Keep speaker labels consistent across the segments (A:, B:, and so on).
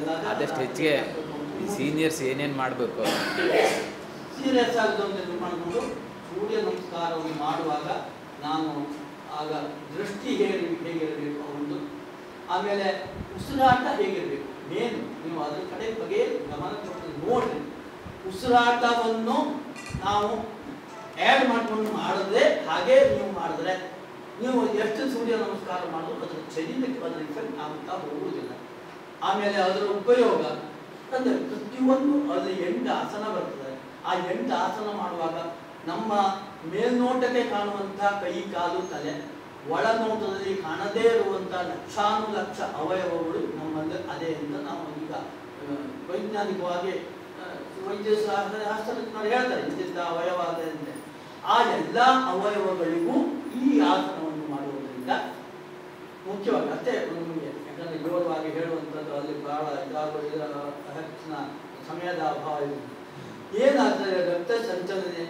A: ಆದಷ್ಟು ಹೆಚ್ಚಿಗೆ ಈ ಸೀನಿಯರ್ಸ್ ಏನೇನು ಮಾಡಬೇಕು
B: ಸೀರಿಯಸ್ ಆಗಿ ಮಾಡಿಕೊಂಡು ಸೂರ್ಯ ನಮಸ್ಕಾರವನ್ನು ಮಾಡುವಾಗ ನಾನು ಆಗ ದೃಷ್ಟಿ ಹೇಗೆ ಹೇಗಿರಬೇಕು ಒಂದು ಆಮೇಲೆ ಉಸಿರಾಟ ಹೇಗಿರಬೇಕು ಮೇನ್ ನೀವು ಅದ್ರ ಕಡೆ ಬಗ್ಗೆ ಗಮನ ಕೊಟ್ಟು ನೋಡ್ರಿ ಉಸಿರಾಟವನ್ನು ನಾವು ಆ್ಯಡ್ ಮಾಡ್ಕೊಂಡು ಮಾಡಿದ್ರೆ ಹಾಗೆ ನೀವು ಮಾಡಿದ್ರೆ ನೀವು ಎಷ್ಟು ಸೂರ್ಯ ನಮಸ್ಕಾರ ಮಾಡೋದು ಅದರ ಶರೀರಕ್ಕೆ ಅದರ ಇಫೆಕ್ಟ್ ಆಗುತ್ತಾ ಹೋಗುವುದಿಲ್ಲ ಆಮೇಲೆ ಅದರ ಉಪಯೋಗ ಅಂದರೆ ಪ್ರತಿಯೊಂದು ಅಲ್ಲಿ ಎಂಟು ಆಸನ ಬರ್ತದೆ ಆ ಎಂಟು ಆಸನ ಮಾಡುವಾಗ ನಮ್ಮ ಮೇಲ್ನೋಟಕ್ಕೆ ಕಾಣುವಂಥ ಕೈ ಕಾಲು ತಲೆ ಒಳನೋಟದಲ್ಲಿ ಕಾಣದೇ ಇರುವಂಥ ಲಕ್ಷಾನುಲಕ್ಷ ಅವಯವಗಳು ನಮ್ಮಲ್ಲಿ ಅದೇ ಅಂತ ನಾವು ಈಗ ಆ, ವೈಜ್ಞಾನಿಕವಾಗಿ ಆ, ವೈದ್ಯ ಶಾಸ್ತ್ರ- ಶಾಸ್ತ್ರಜ್ಞರು ಹೇಳ್ತಾರೆ ಇಂತಿಂಥ ಅವಯವ ಅದೇ ಅಂತೆ ಆ ಎಲ್ಲ ಅವಯವಗಳಿಗೂ ಈ ಆಸನವನ್ನು ಮಾಡುವುದರಿಂದ ಮುಖ್ಯವಾಗಿ ಅಷ್ಟೇ ನಿಮಗೆ ಯಾಕಂದ್ರೆ ವಿವರವಾಗಿ ಹೇಳುವಂಥದ್ದು ಅಲ್ಲಿ ಬಹಳ ಇದಾಗುವ ಇದರ ಹೆಚ್ಚಿನ ಸಮಯದ ಅಭಾವ ಇದೆ ಏನಾಗ್ತದೆ ರಕ್ತ ಸಂಚಲನೆ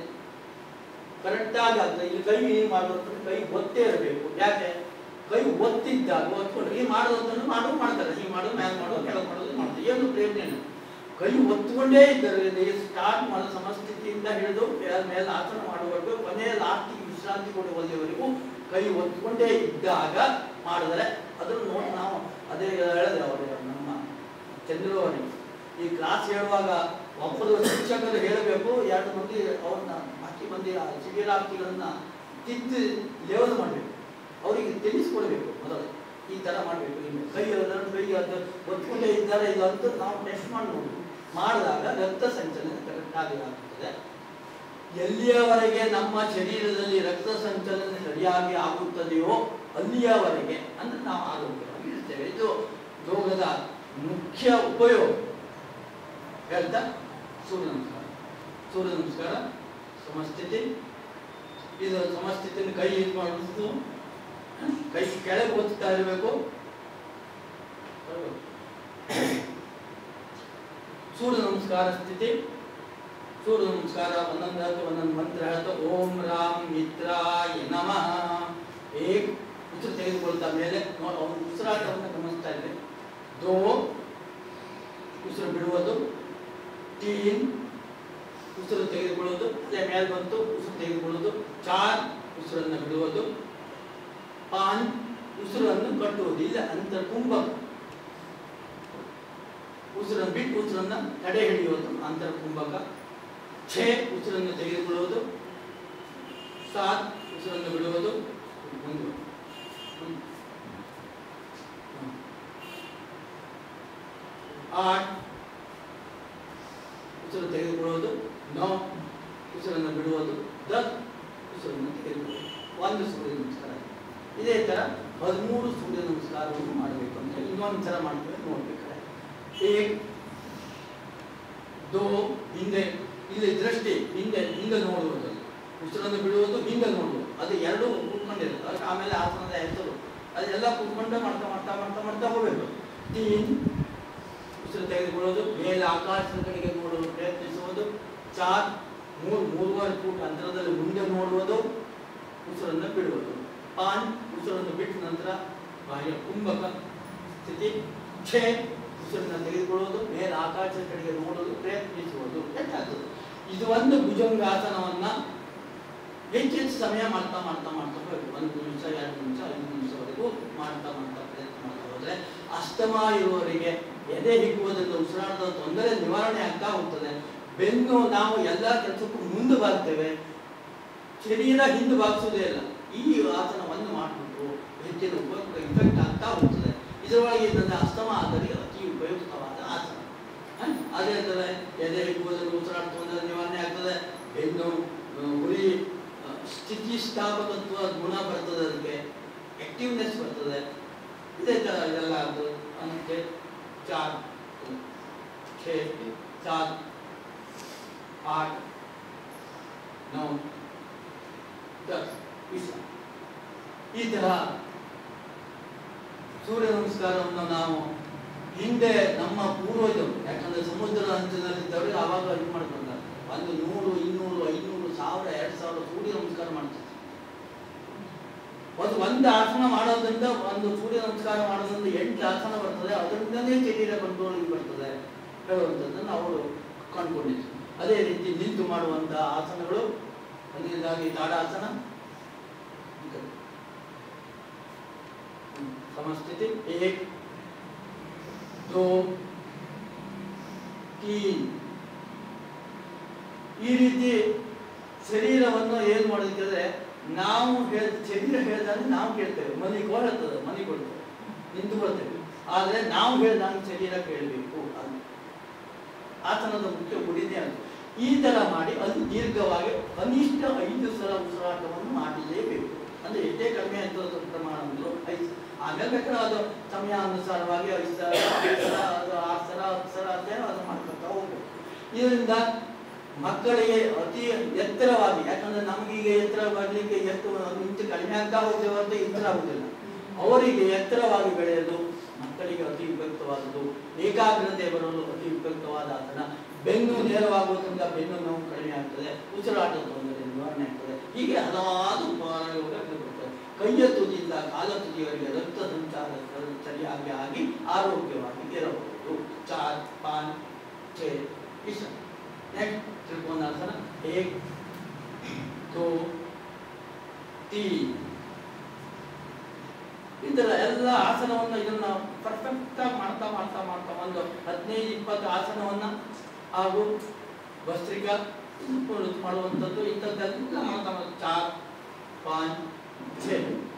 B: ಕರೆಕ್ಟಾಗಿ ಆಗ್ತದೆ ಇಲ್ಲಿ ಕೈ ಏನು ಮಾಡುವಂತ ಕೈ ಒತ್ತೇ ಇರಬೇಕು ಯಾಕೆ ಕೈ ಒತ್ತಿದ್ದಾಗ ಒತ್ಕೊಂಡು ಈ ಮಾಡೋದನ್ನು ಮಾಡು ಮಾಡ್ತಾರೆ ಹೀಗೆ ಮಾಡು ಮ್ಯಾಲ್ ಮಾಡು ಕೆಳಗೆ ಮಾಡೋದು ಮಾಡ್ತಾರೆ ಏನು ಪ್ರಯೋಜನ ಇಲ್ಲ ಕೈ ಒತ್ತುಕೊಂಡೇ ಇದ್ದರೆ ಸ್ಟಾರ್ಟ್ ಮಾಡೋ ಸಮಸ್ಥಿತಿಯಿಂದ ಹಿಡಿದು ಮೇಲೆ ಮೇಲೆ ಆಸನ ಮಾಡುವವರೆಗೂ ಕೊನೆಯ ಲಾಸ್ಟಿಗೆ ವಿಶ್ರಾಂತಿ ಕೊಡುವಲ್ಲಿವರೆಗೂ ಕೈ ಒತ್ತುಕೊಂಡೇ ಇದ್ದಾಗ ಮಾಡಿದರೆ ಅದನ್ನು ನೋಡಿ ನಾವು ಅದೇ ಹೇಳಿದೆ ಅವರು ನಮ್ಮ ಚಂದ್ರು ಅವರಿಗೆ ಈ ಕ್ಲಾಸ್ ಹೇಳುವಾಗ ಒಬ್ಬರು ಶಿಕ್ಷಕರು ಹೇಳಬೇಕು ಎರಡು ಮಂದಿ ಅವ್ರನ್ನ ಬಾಕಿ ಮಂದಿ ಆ ಶಿಬಿರಾರ್ಥಿಗಳನ್ನ ತಿದ್ದು ಲೇವಲ್ ಮಾಡಬೇಕು ಅವರಿಗೆ ತಿಳಿಸ್ಕೊಡ್ಬೇಕು ಮೊದಲು ಈ ಥರ ಮಾಡಬೇಕು ಇನ್ನು ಕೈ ಎರಡು ಕೈ ಅದು ಒತ್ಕೊಂಡೇ ಇದ್ದಾರೆ ಇಲ್ಲ ಅಂತ ನಾವು ಟೆಸ್ಟ್ ಮಾಡಿ ನೋಡ್ಬೇಕು ಮಾಡಿದಾಗ ರಕ್ತ ಸಂಚಲನ ಕರೆಕ್ಟಾಗಿ ಆಗುತ್ತದೆ ಎಲ್ಲಿಯವರೆಗೆ ನಮ್ಮ ಶರೀರದಲ್ಲಿ ರಕ್ತ ಸಂಚಲನ ಸರಿಯಾಗಿ ಆಗುತ್ತದೆಯೋ ಅಲ್ಲಿಯವರೆಗೆ ಅಂದ್ರೆ ನಾವು ಆರೋಗ್ಯವಾಗಿರ್ತೇವೆ ಇದು ಯೋಗದ ಮುಖ್ಯ ಉಪಯೋಗ ಹೇಳ್ತಾ ಸೂರ್ಯ ನಮಸ್ಕಾರ ಸೂರ್ಯ ನಮಸ್ಕಾರ ಸಮಸ್ಥಿತಿ ಇದು ಸಮಸ್ಥಿತಿನ ಕೈ ಇದು ಮಾಡುವುದು ಕೈ ಕೆಳಗೆ ಒತ್ತಾ ಇರಬೇಕು ಸೂರ್ಯ ನಮಸ್ಕಾರ ಸ್ಥಿತಿ ಸೂರ್ಯ ನಮಸ್ಕಾರ ಒಂದೊಂದು ಹೇಳ್ತು ಒಂದೊಂದು ಮಂತ್ರ ಹೇಳ್ತು ಓಂ ರಾಮ್ ಮಿತ್ರಾಯ ನಮಃ ಏಕ್ ಉಸಿರು ತೆಗೆದುಕೊಳ್ತಾ ಮೇಲೆ ನೋ- ಅವನು ಉಸಿರಾಟವನ್ನು ಗಮನಿಸ್ತಾ ಇದೆ ದೋ ಉಸಿರು ಬಿಡುವುದು ತೀನ್ ಉಸಿರು ತೆಗೆದುಕೊಳ್ಳುವುದು ಅದೇ ಮೇಲೆ ಬಂತು ಉಸಿರು ತೆಗೆದುಕೊಳ್ಳುವುದು ಚಾರ್ ಉಸಿರನ್ನು ಬಿಡುವುದು ಪಾನ್ ಉಸಿರನ್ನು ಕಟ್ಟುವುದು ಇಲ್ಲ ಅಂತರ ಕುಂಭ ಉಸಿರನ್ನು ಬಿಟ್ಟು ಉಸಿರನ್ನು ತಡೆ ಹಿಡಿಯುವುದು ಅಂತರ ಕುಂಭಕ ಛೇ ಉಸಿರನ್ನು ತೆಗೆದುಕೊಳ್ಳುವುದು ಸಾತ್ ಉಸಿರನ್ನು ಬಿಡುವುದು ಮುಂದೆ ಮುಂದೆ. ಹ್ಮ್. ಆಟ್ ಉಸಿರು ತೆಗೆದುಕೊಳ್ಳುವುದು ನೋ ಉಸಿರನ್ನು ಬಿಡುವುದು ದತ್ ಉಸಿರನ್ನು ತೆಗೆದುಕೊಳ್ಳುವುದು ಒಂದು ಸೂರ್ಯ ನಮಸ್ಕಾರ ಇದೇ ಥರ ಹದಿಮೂರು ಸೂರ್ಯ ನಮಸ್ಕಾರವನ್ನು ಮಾಡಬೇಕು ಅಂತ ಇನ್ನೊಂದು ಥರ ಮಾಡ್ತೇವೆ ನೋಡ್ಬೇಕಾದ್ರೆ ಏಕ್ ದೋ ಹಿಂದೆ ಇಲ್ಲಿ ದೃಷ್ಟಿ ಹಿಂದೆ ಹಿಂದೆ ನೋಡುವುದು ಉಸಿರನ್ನು ಬಿಡುವುದು ಹಿಂದೆ ನೋಡುವುದು ಅದು ಎರಡೂ ಕೂತ್ಕೊಂಡಿರುತ್ತೆ ಅದಕ್ಕೆ ಆಮೇಲೆ ಆಸನದ ಹೆಸರು ಅದೆಲ್ಲ ಕೂತ್ಕೊಂಡೇ ಮಾಡ್ತಾ ಮಾಡ್ತಾ ಮಾಡ್ತಾ ಮಾಡ್ತಾ ಹೋಗಬೇಕು ತೀನ್ ಉಸಿರು ತೆಗೆದುಕೊಳ್ಳೋದು ಮೇಲೆ ಆಕಾಶದ ಕಡೆಗೆ ನೋಡಲು ಪ್ರಯತ್ನಿಸುವುದು ಚಾರ್ ಮೂರು ಮೂರುವರೆ ಫೂಟ್ ಅಂತರದಲ್ಲಿ ಮುಂದೆ ನೋಡುವುದು ಉಸಿರನ್ನು ಬಿಡುವುದು ಪಾನ್ ಉಸಿರನ್ನು ಬಿಟ್ಟ ನಂತರ ಬಾಹ್ಯ ಕುಂಭಕ ಸ್ಥಿತಿ ಛೇ ಉಸಿರನ್ನು ತೆಗೆದುಕೊಳ್ಳುವುದು ಮೇಲೆ ಆಕಾಶದ ಕಡೆಗೆ ನೋಡಲು ಪ್ರಯತ್ನಿಸುವುದು ಹೆಚ್ಚಾಗ್ತದೆ ಇದು ಒಂದು ಭುಜಂಗಾಸನವನ್ನ ಹೆಚ್ಚು ಹೆಚ್ಚು ಸಮಯ ಮಾಡ್ತಾ ಮಾಡ್ತಾ ಮಾಡ್ತಾ ಹೋಗ್ಬೇಕು ಒಂದು ನಿಮಿಷ ಎರಡು ನಿಮಿಷ ಐದು ನಿಮಿಷವರೆಗೂ ಮಾಡ್ತಾ ಮಾಡ್ತಾ ಪ್ರಯತ್ನ ಮಾಡ್ತಾ ಹೋದ್ರೆ ಅಸ್ತಮ ಇರುವವರಿಗೆ ಎದೆ ಹಿಗ್ಗುವುದರಿಂದ ಉಸಿರಾಟದ ತೊಂದರೆ ನಿವಾರಣೆ ಆಗ್ತಾ ಹೋಗ್ತದೆ ಬೆನ್ನು ನಾವು ಎಲ್ಲ ಕೆಲಸಕ್ಕೂ ಮುಂದೆ ಬರ್ತೇವೆ ಶರೀರ ಹಿಂದೆ ಬಾಗಿಸೋದೇ ಇಲ್ಲ ಈ ಆಸನವನ್ನು ಮಾಡಿಬಿಟ್ಟು ಹೆಚ್ಚಿನ ಉಪಯುಕ್ತ ಇಫೆಕ್ಟ್ ಆಗ್ತಾ ಹೋಗ್ತದೆ ಇದರೊಳಗೆ ನನ್ನ ಅಸ್ತಮ ಆದರೆ ಅತಿ ಉಪಯುಕ್ತವಾದ ಆಸನ ಹ? ಅದೇ ಥರ ಎದೆ ಹಿಗ್ಗುವುದನ್ನು ಉಸಿರಾಟ ತೊಂದರೆ ನಿವಾರಣೆ ಆಗ್ತದೆ ಬೆನ್ನು ಆ, ಉರಿ ಆ, ಸ್ಥಿತಿಸ್ಥಾಪಕತ್ವ ಗುಣ ಬರ್ತದೆ ಅದಕ್ಕೆ ಆಕ್ಟಿವ್ನೆಸ್ ಬರ್ತದೆ ಇದೇ ಥರ ಇದೆಲ್ಲ ಅದು ಅಂತೆ ಚಾರ್ ಛೇ ಚಾರ್ ಆಟ್ ನೌ ದಸ್ ಇಸ ಈ ಥರ ಸೂರ್ಯ ನಮಸ್ಕಾರವನ್ನು ನಾವು ಹಿಂದೆ ನಮ್ಮ ಪೂರ್ವಜರು ಯಾಕಂದ್ರೆ ಸಮುದ್ರ ಅಂಚಿನಲ್ಲಿದ್ದವರು ಆವಾಗ ಇದು ಮಾಡ್ಕೊಂಡಾರೆ ಒಂದು ನೂರು ಇನ್ನೂರು ಐನೂರು ಸಾವಿರ ಎರಡು ಸಾವಿರ ಸೂರ್ಯ ನಮಸ್ಕಾರ ಮಾಡ್ತಿದ್ರು ಒಂದು ಒಂದು ಆಸನ ಮಾಡೋದ್ರಿಂದ ಒಂದು ಸೂರ್ಯ ನಮಸ್ಕಾರ ಮಾಡೋದ್ರಿಂದ ಎಂಟು ಆಸನ ಬರ್ತದೆ ಅದರಿಂದಲೇ ಶರೀರ ಕಂಟ್ರೋಲಿಗೆ ಬರ್ತದೆ ಹೇಳುವಂಥದ್ದನ್ನು ಅವರು ಕಂಡುಕೊಂಡಿದ್ರು ಅದೇ ರೀತಿ ನಿಂತು ಮಾಡುವಂಥ ಆಸನಗಳು ಮೊದಲನೇದಾಗಿ ತಾಡಾಸನ ಹ್ಮ್. ಸಮಸ್ಥಿತಿ ಏಕ್ ದೋ ತೀನ್ ಈ ರೀತಿ ಶರೀರವನ್ನು ಏನು ಮಾಡಿದ್ರೆ ನಾವು ಹೇಳ ಶರೀರ ಹೇಳಿದಾಗ ನಾವು ಕೇಳ್ತೇವೆ ಮನಿಗೆ ಹೇಳ್ತದೆ ಮನಿ ಕೊಡ್ತೇವೆ ನಿಂತುಕೊಳ್ತೇವೆ ಆದರೆ ನಾವು ಹೇಳಿದಾಗ ಶರೀರ ಕೇಳಬೇಕು ಅದು ಆಸನದ ಮುಖ್ಯ ಗುಡಿನೇ ಅದು ಈ ಥರ ಮಾಡಿ ಅದು ದೀರ್ಘವಾಗಿ ಕನಿಷ್ಠ ಐದು ಸಲ ಉಸಿರಾಟವನ್ನು ಮಾಡಲೇಬೇಕು ಅಂದರೆ ಎಷ್ಟೇ ಕಡಿಮೆ ಅಂತ ಪ್ರಮಾಣ ಅಂದ್ರು ಐದು ಆಮೇಲೆ ಬೇಕಾದ್ರೆ ಅದು ಸಮಯಾನುಸಾರವಾಗಿ ಐದು ಸಲ ಐದು ಸಲ ಅದು ಆರು ಸಲ ಹತ್ತು ಸಲ ಅಂತ ಹೇಳಿ ಅದು ಮಾಡ್ಕೊತಾ ಹೋಗ್ಬೇಕು ಇದರಿಂದ ಮಕ್ಕಳಿಗೆ ಅತಿ ಎತ್ತರವಾಗಿ ಯಾಕಂದ್ರೆ ನಮಗೀಗ ಎತ್ತರ ಬರಲಿಕ್ಕೆ ಎಷ್ಟು ಇಂಚು ಕಡಿಮೆ ಆಗ್ತಾ ಹೋಗ್ತೇವೆ ಅಂತ ಎತ್ತರ ಆಗುದಿಲ್ಲ ಅವರಿಗೆ ಎತ್ತರವಾಗಿ ಬೆಳೆಯಲು ಮಕ್ಕಳಿಗೆ ಅತಿ ಉಪಯುಕ್ತವಾದದ್ದು ಏಕಾಗ್ರತೆ ಬರಲು ಅತಿ ಉಪಯುಕ್ತವಾದ ಆಸನ ಬೆನ್ನು ನೇರವಾಗುವುದರಿಂದ ಬೆನ್ನು ನೋವು ಕಡಿಮೆ ಆಗ್ತದೆ ಉಸಿರಾಟದ ತೊಂದರೆ ನಿವಾರಣೆ ಆಗ್ತದೆ ಹೀಗೆ ಹಲವಾರು ಉಪಯೋಗಗಳು ಬರ್ತದೆ ಕೈಯ ತುದಿಯಿಂದ ಕಾಲ ತುದಿಯವರೆಗೆ ರಕ್ತ ಸಂಚಾರ ಸರಿ- ಸರಿಯಾಗಿ ಆಗಿ ಆರೋಗ್ಯವಾಗಿ ಇರಬಹುದು ಚಾರ್ ಪಾನ್ ಛೇ ಇಷ್ಟ ನೆಕ್ಸ್ಟ್ ತ್ರಿಕೋನಾಸನ ಏಕ್ ದೋ ತೀನ್ ಈ ಥರ ಎಲ್ಲ ಆಸನವನ್ನು ಇದನ್ನ ಪರ್ಫೆಕ್ಟ್ ಆಗಿ ಮಾಡ್ತಾ ಮಾಡ್ತಾ ಮಾಡ್ತಾ ಒಂದು ಹದಿನೈದು ಇಪ್ಪತ್ತು ಆಸನವನ್ನ ಹಾಗೂ ಭಸ್ತ್ರಿಕಾ ಇದು ಪುನರುತ್ ಮಾಡುವಂಥದ್ದು ಇಂಥದ್ದೆಲ್ಲ ಮಾಡ್ತಾ ಮಾಡ್ತಾ ಚಾರ್ ಪಾಂಚ್ ಛೇ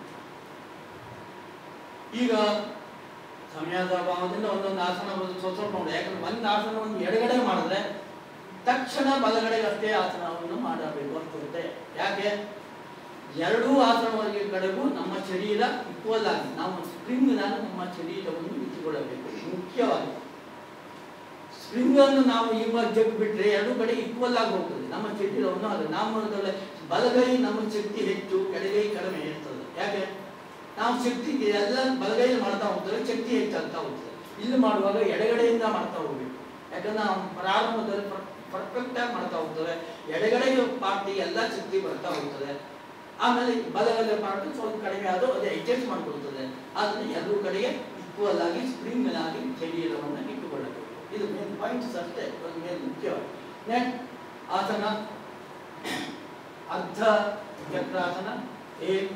B: ಈಗ ಸಮಯದ ಅಭಾವದಿಂದ ಒಂದೊಂದು ಆಸನ ಬಂದು ಸ್ವಲ್ಪ ಸ್ವಲ್ಪ ನೋಡಿ ಯಾಕಂದ್ರೆ ಒಂದು ಆಸನವನ್ನು ಎಡಗಡೆ ಮಾಡಿದ್ರೆ ತಕ್ಷಣ ಬಲಗಡೆಗೆ ಅಷ್ಟೇ ಆಸನವನ್ನು ಮಾಡಬೇಕು ಅಂತಿರುತ್ತೆ ಯಾಕೆ ಎರಡೂ ಆಸನವರೆಗೆ ಕಡೆಗೂ ನಮ್ಮ ಶರೀರ ಇಕ್ವಲ್ ಆಗಿ ನಾವು ಸ್ಪ್ರಿಂಗ್ ನಾನು ನಮ್ಮ ಶರೀರವನ್ನು ಇಟ್ಟುಕೊಳ್ಳಬೇಕು ಮುಖ್ಯವಾಗಿ ಸ್ಪ್ರಿಂಗ್ ಅನ್ನು ನಾವು ಇವಾಗ ಜಗ್ ಬಿಟ್ರೆ ಎರಡು ಕಡೆ ಈಕ್ವಲ್ ಆಗಿ ಹೋಗ್ತದೆ ನಮ್ಮ ಶರೀರವನ್ನು ಅದು ನಮ್ಮ ಬಲಗೈ ನಮ್ಮ ಶಕ್ತಿ ಹೆಚ್ಚು ಎಡಗೈ ಕಡಿಮೆ ಇರ್ತದೆ ಯಾಕೆ ನಾವು ಶಕ್ತಿ ಎಲ್ಲ ಬಲಗೈಯಲ್ಲಿ ಮಾಡ್ತಾ ಹೋಗ್ತೇವೆ ಶಕ್ತಿ ಹೆಚ್ಚಾಗ್ತಾ ಹೋಗ್ತದೆ ಇಲ್ಲಿ ಮಾಡುವಾಗ ಎಡಗಡೆಯಿಂದ ಮಾಡ್ತಾ ಹೋಗ್ಬೇಕು ಯಾಕಂದ್ರೆ ನಾವು ಪ್ರಾರಂಭದಲ್ಲಿ ಪರ್ಫೆಕ್ಟ್ ಆಗಿ ಮಾಡ್ತಾ ಹೋಗ್ತೇವೆ ಎಡಗಡೆ ಪಾರ್ಟಿ ಎಲ್ಲ ಶಕ್ತಿ ಬರ್ತಾ ಹೋಗ್ತದೆ ಆಮೇಲೆ ಬಲಗಡೆ ಪಾರ್ಟಿ ಸ್ವಲ್ಪ ಕಡಿಮೆ ಆದರೂ ಅದೇ ಅಡ್ಜಸ್ಟ್ ಮಾಡಿಕೊಳ್ತದೆ ಆದರೆ ಎರಡೂ ಕಡೆಗೆ ಈಕ್ವಲ್ ಆಗಿ ಸ್ಪ್ರಿಂಗ್ ಆಗಿ ಶರೀರವನ್ನು ಇಟ್ಟುಕೊಳ್ಳಬೇಕು ಇದು ಮೇನ್ ಪಾಯಿಂಟ್ಸ್ ಅಷ್ಟೇ ಒಂದು ಮೇನ್ ಮುಖ್ಯವಾಗಿ ನೆಕ್ಸ್ಟ್ ಆಸನ ಅರ್ಧ ಚಕ್ರಾಸನ ಏಕ್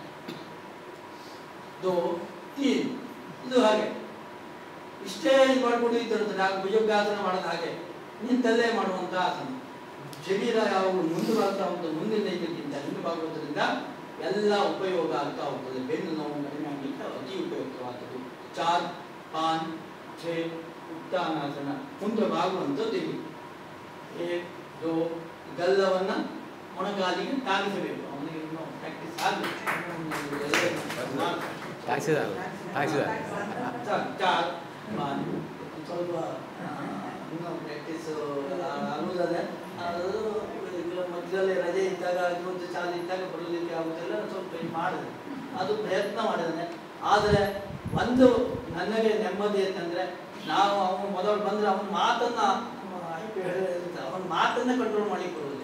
B: ದೋ ತೀನ್ ಇದು ಹಾಗೆ ಇಷ್ಟೇ ಇದು ಮಾಡ್ಕೊಂಡು ಇದ್ದಿರ್ತದೆ ಆಗ ಭುಜಂಗಾಸನ ಮಾಡೋದು ಹಾಗೆ ನಿಂತಲ್ಲೇ ಮಾಡುವಂತ ಆಸನ ಶರೀರ ಯಾವಾಗ ಮುಂದೆ ಬರ್ತಾ ಹೋಗ್ತದೆ ಮುಂದಿನ ಇದಕ್ಕಿಂತ ಹಿಂದೆ ಬಾಗುವುದರಿಂದ ಎಲ್ಲ ಉಪಯೋಗ ಆಗ್ತಾ ಹೋಗ್ತದೆ ಬೆನ್ನು ನೋವು ಕಡಿಮೆ ಆಗಲಿಕ್ಕೆ ಅತಿ ಉಪಯುಕ್ತವಾದದ್ದು ಚಾರ್ ಪಾನ್ ಛೇ ಉತ್ತಾನಾಸನ ಮುಂದೆ ಬಾಗುವಂಥದ್ದು ಇದು ಏ ದೋ ಗಲ್ಲವನ್ನ ಮೊಣಗಾಲಿಗೆ ತಾಗಿಸಬೇಕು ಅವನಿಗೆ ಇನ್ನೂ ಪ್ರಾಕ್ಟೀಸ್ ಆಗಬೇಕು
A: ತಾಗಿಸಿದ ತಾಗಿಸಿದ
B: ಚಾರ್ ಚಾರ್ ಪಾನ್ ಸ್ವಲ್ಪ ಆ, ಇನ್ನೂ ಪ್ರಾಕ್ಟೀಸ್ ಆಗುವುದಲ್ಲ ಅದು ಈಗ ಮಧ್ಯದಲ್ಲಿ ರಜೆ ಇದ್ದಾಗ ಇನ್ನೊಂದು ಚಾಲ ಇದ್ದಾಗ ಬರಲಿಕ್ಕೆ ಆಗುದಿಲ್ಲ ಸ್ವಲ್ಪ ಇದು ಮಾಡಿದೆ ಅದು ಪ್ರಯತ್ನ ಮಾಡಿದ್ದಾನೆ ಆದರೆ ಒಂದು ನನಗೆ ನೆಮ್ಮದಿ ಅಂತಂದ್ರೆ ನಾವು ಅವನು ಮೊದಲು ಬಂದ್ರೆ ಅವನ ಮಾತನ್ನ ನಮ್ಮ ಐಪಿ ಹೇಳಿದಂತೆ ಅವನ ಮಾತನ್ನ ಕಂಟ್ರೋಲ್ ಮಾಡಿ ಕೊಡುವುದಿಲ್ಲ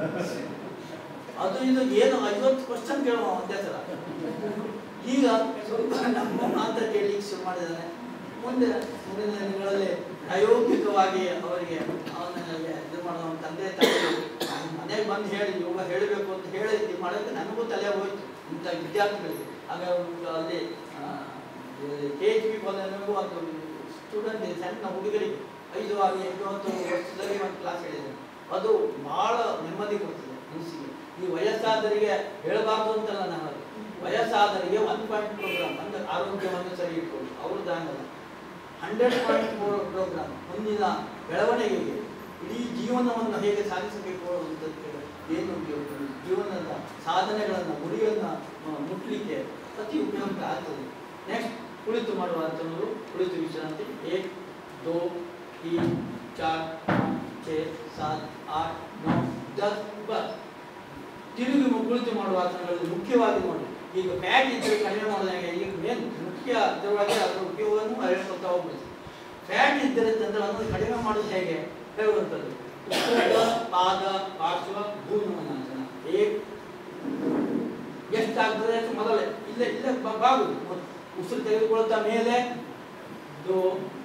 B: ಅದು ಇದು ಏನು ಐವತ್ತು ಕ್ವಶನ್ ಕೇಳುವ ಒಂದೇ ಸಲ ಈಗ ಸ್ವಲ್ಪ ನಮ್ಮ ಮಾತ್ರ ಕೇಳಲಿಕ್ಕೆ ಶುರು ಮಾಡಿದ್ದಾನೆ ಮುಂದೆ ಮುಂದಿನ ದಿನಗಳಲ್ಲಿ ಪ್ರಾಯೋಗಿಕವಾಗಿ ಅವರಿಗೆ ಅವನ ಇದು ಮಾಡೋ ಅವನ ತಂದೆ ತಾಯಿ ಮನೆಗೆ ಬಂದು ಹೇಳಿ ಯೋಗ ಹೇಳಬೇಕು ಅಂತ ಹೇಳಿ ಇದು ಮಾಡೋಕ್ಕೆ ನನಗೂ ತಲೆ ಹೋಯ್ತು ಇಂಥ ವಿದ್ಯಾರ್ಥಿಗಳಿಗೆ ಆಗ ಒಂದು ಅಲ್ಲಿ ಕೆ ಎಚ್ ಬಿ ಕಾಲೇಜಿನಗೂ ಒಂದು ಸ್ಟೂಡೆಂಟ್ ಸಣ್ಣ ಹುಡುಗರಿಗೆ ಐದು ಆರು ಎಂಟು ಹತ್ತು ವರ್ಷದಲ್ಲಿ ಒಂದು ಕ್ಲಾಸ್ ಹೇಳಿದೆ ಅದು ಬಹಳ ನೆಮ್ಮದಿ ಕೊಡ್ತದೆ ಮನಸ್ಸಿಗೆ ಈ ವಯಸ್ಸಾದರಿಗೆ ಹೇಳಬಾರ್ದು ಅಂತಲ್ಲ ನಾನು ವಯಸ್ಸಾದರಿಗೆ ಒನ್ ಪಾಯಿಂಟ್ ಪ್ರೋಗ್ರಾಮ್ ಅಂದ್ರೆ ಆರೋಗ್ಯವನ್ನು ಸರಿ ಇಟ್ಕೊಳ್ಳಿ ಅವ್ರದ್ದು ಹಂಗಲ್ಲ ಹಂಡ್ರೆಡ್ ಪಾಯಿಂಟ್ ಪ್ರೋಗ್ರಾಮ್ ಮುಂದಿನ ಬೆಳವಣಿಗೆಗೆ ಇಡೀ ಜೀವನವನ್ನು ಹೇಗೆ ಸಾಗಿಸಬೇಕು ಅಂತಕ್ಕೆ ಏನು ಉಪಯೋಗ ಜೀವನದ ಸಾಧನೆಗಳನ್ನು ಗುರಿಯನ್ನು ಆ, ಮುಟ್ಲಿಕ್ಕೆ ಅತಿ ಉಪಯುಕ್ತ ಆಗ್ತದೆ ನೆಕ್ಸ್ಟ್ ಕುಳಿತು ಮಾಡುವ ಅಂತಂದ್ರು ಕುಳಿತು ವಿಶ್ರಾಂತಿ ಏಕ್ ದೋ ತೀನ್ ಚಾರ್ ಛೇ ಸಾತ್ ಆಟ್ ನೌ ದಸ್ ಬಸ್ ತಿರುಗಿ ಮು- ಕುಳಿತು ಮಾಡುವ ಆಸನಗಳಲ್ಲಿ ಮುಖ್ಯವಾಗಿ ನೋಡಿ ಈಗ ಫ್ಯಾಟ್ ಇದ್ರೆ ಕಡಿಮೆ ಮಾಡೋದಂಗೆ ಈಗ ಮೇನ್ ಮುಖ್ಯ ಅದರೊಳಗೆ ಅದರ ಉಪಯೋಗವನ್ನು ಹೇಳ್ಕೊತಾ ಹೋಗ್ಬೇಕು ಫ್ಯಾಟ್ ಇದ್ದರೆ ಅಂದ್ರೆ ಅದನ್ನು ಕಡಿಮೆ ಮಾಡೋದು ಹೇಗೆ ಹೇಳುವಂಥದ್ದು ಉತ್ತರ ಪಾದ ಪಾರ್ಶ್ವ ಭೂನಮನಾಸನ ಏಕ್ ಎಷ್ಟಾಗ್ತದೆ ಅಂತ ಮೊದಲೇ ಇಲ್ಲೇ ಇಲ್ಲೇ ಬ- ಬಾಗುದು ಮೊದ್- ಉಸಿರು ತೆಗೆದುಕೊಳ್ತಾ ಮೇಲೆ ದೋ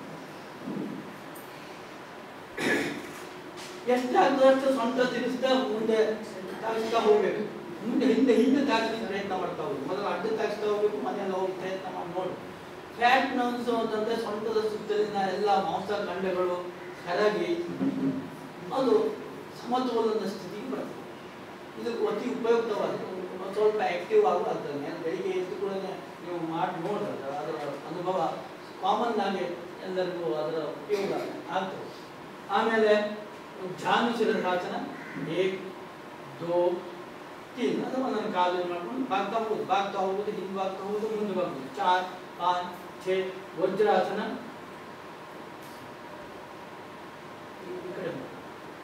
B: ಎಷ್ಟಾಗ್ತದೆ ಅಷ್ಟು ಸೊಂಟ ತಿರುಗಿಸ್ತಾ ಮುಂದೆ ತಾಗಿಸ್ತಾ ಹೋಗ್ಬೇಕು ಮುಂದೆ ಹಿಂದೆ ಹಿಂದೆ ತಾಗಿಸ್ಲಿಕ್ಕೆ ಪ್ರಯತ್ನ ಮಾಡ್ತಾ ಹೋಗ್ಬೇಕು ಮೊದಲು ಅಡ್ಡ ತಾಗಿಸ್ತಾ ಹೋಗ್ಬೇಕು ಮನೆಯಲ್ಲಿ ಹೋಗಿ ಪ್ರಯತ್ನ ಮಾಡಿ ನೋಡಿ ಫ್ಯಾಟ್ ನರ್ವ್ಸ್ ಅಂತಂದ್ರೆ ಸೊಂಟದ ಸುತ್ತಲಿನ ಎಲ್ಲ ಮಾಂಸ ಖಂಡಗಳು ಕರಗಿ ಅದು ಸಮತೋಲನ ಸ್ಥಿತಿಗೆ ಬರ್ತದೆ ಇದು ಅತಿ ಉಪಯುಕ್ತವಾದ ಒಂದು ಸ್ವಲ್ಪ ಆಕ್ಟಿವ್ ಆಗುವಂತಂದ್ರೆ ಬೆಳಿಗ್ಗೆ ಎದ್ದು ಕೂಡ ನೀವು ಮಾಡಿ ನೋಡಿದ್ರೆ ಅದರ ಅನುಭವ ಕಾಮನ್ ಆಗಿ ಎಲ್ಲರಿಗೂ ಅದರ ಉಪಯೋಗ ಆಗ್ತದೆ ಆಮೇಲೆ ಜಾನು ಶಿರಶಾಸನ ಏಕ್ ದೋ ತೀನ್ ಅದು ಒಂದೊಂದು ಕಾಲು ಮಾಡ್ಕೊಂಡು ಬಾಗ್ತಾ ಹೋಗುದು ಬಾಗ್ತಾ ಹೋಗುದು ಹಿಂದೆ ಬಾಗ್ತಾ ಹೋಗುದು ಮುಂದೆ ಬಾಗುದು ಚಾರ್ ಪಾಂಚ್ ಛೇ ವಜ್ರಾಸನ ಈ ಕಡೆ ಬಾ.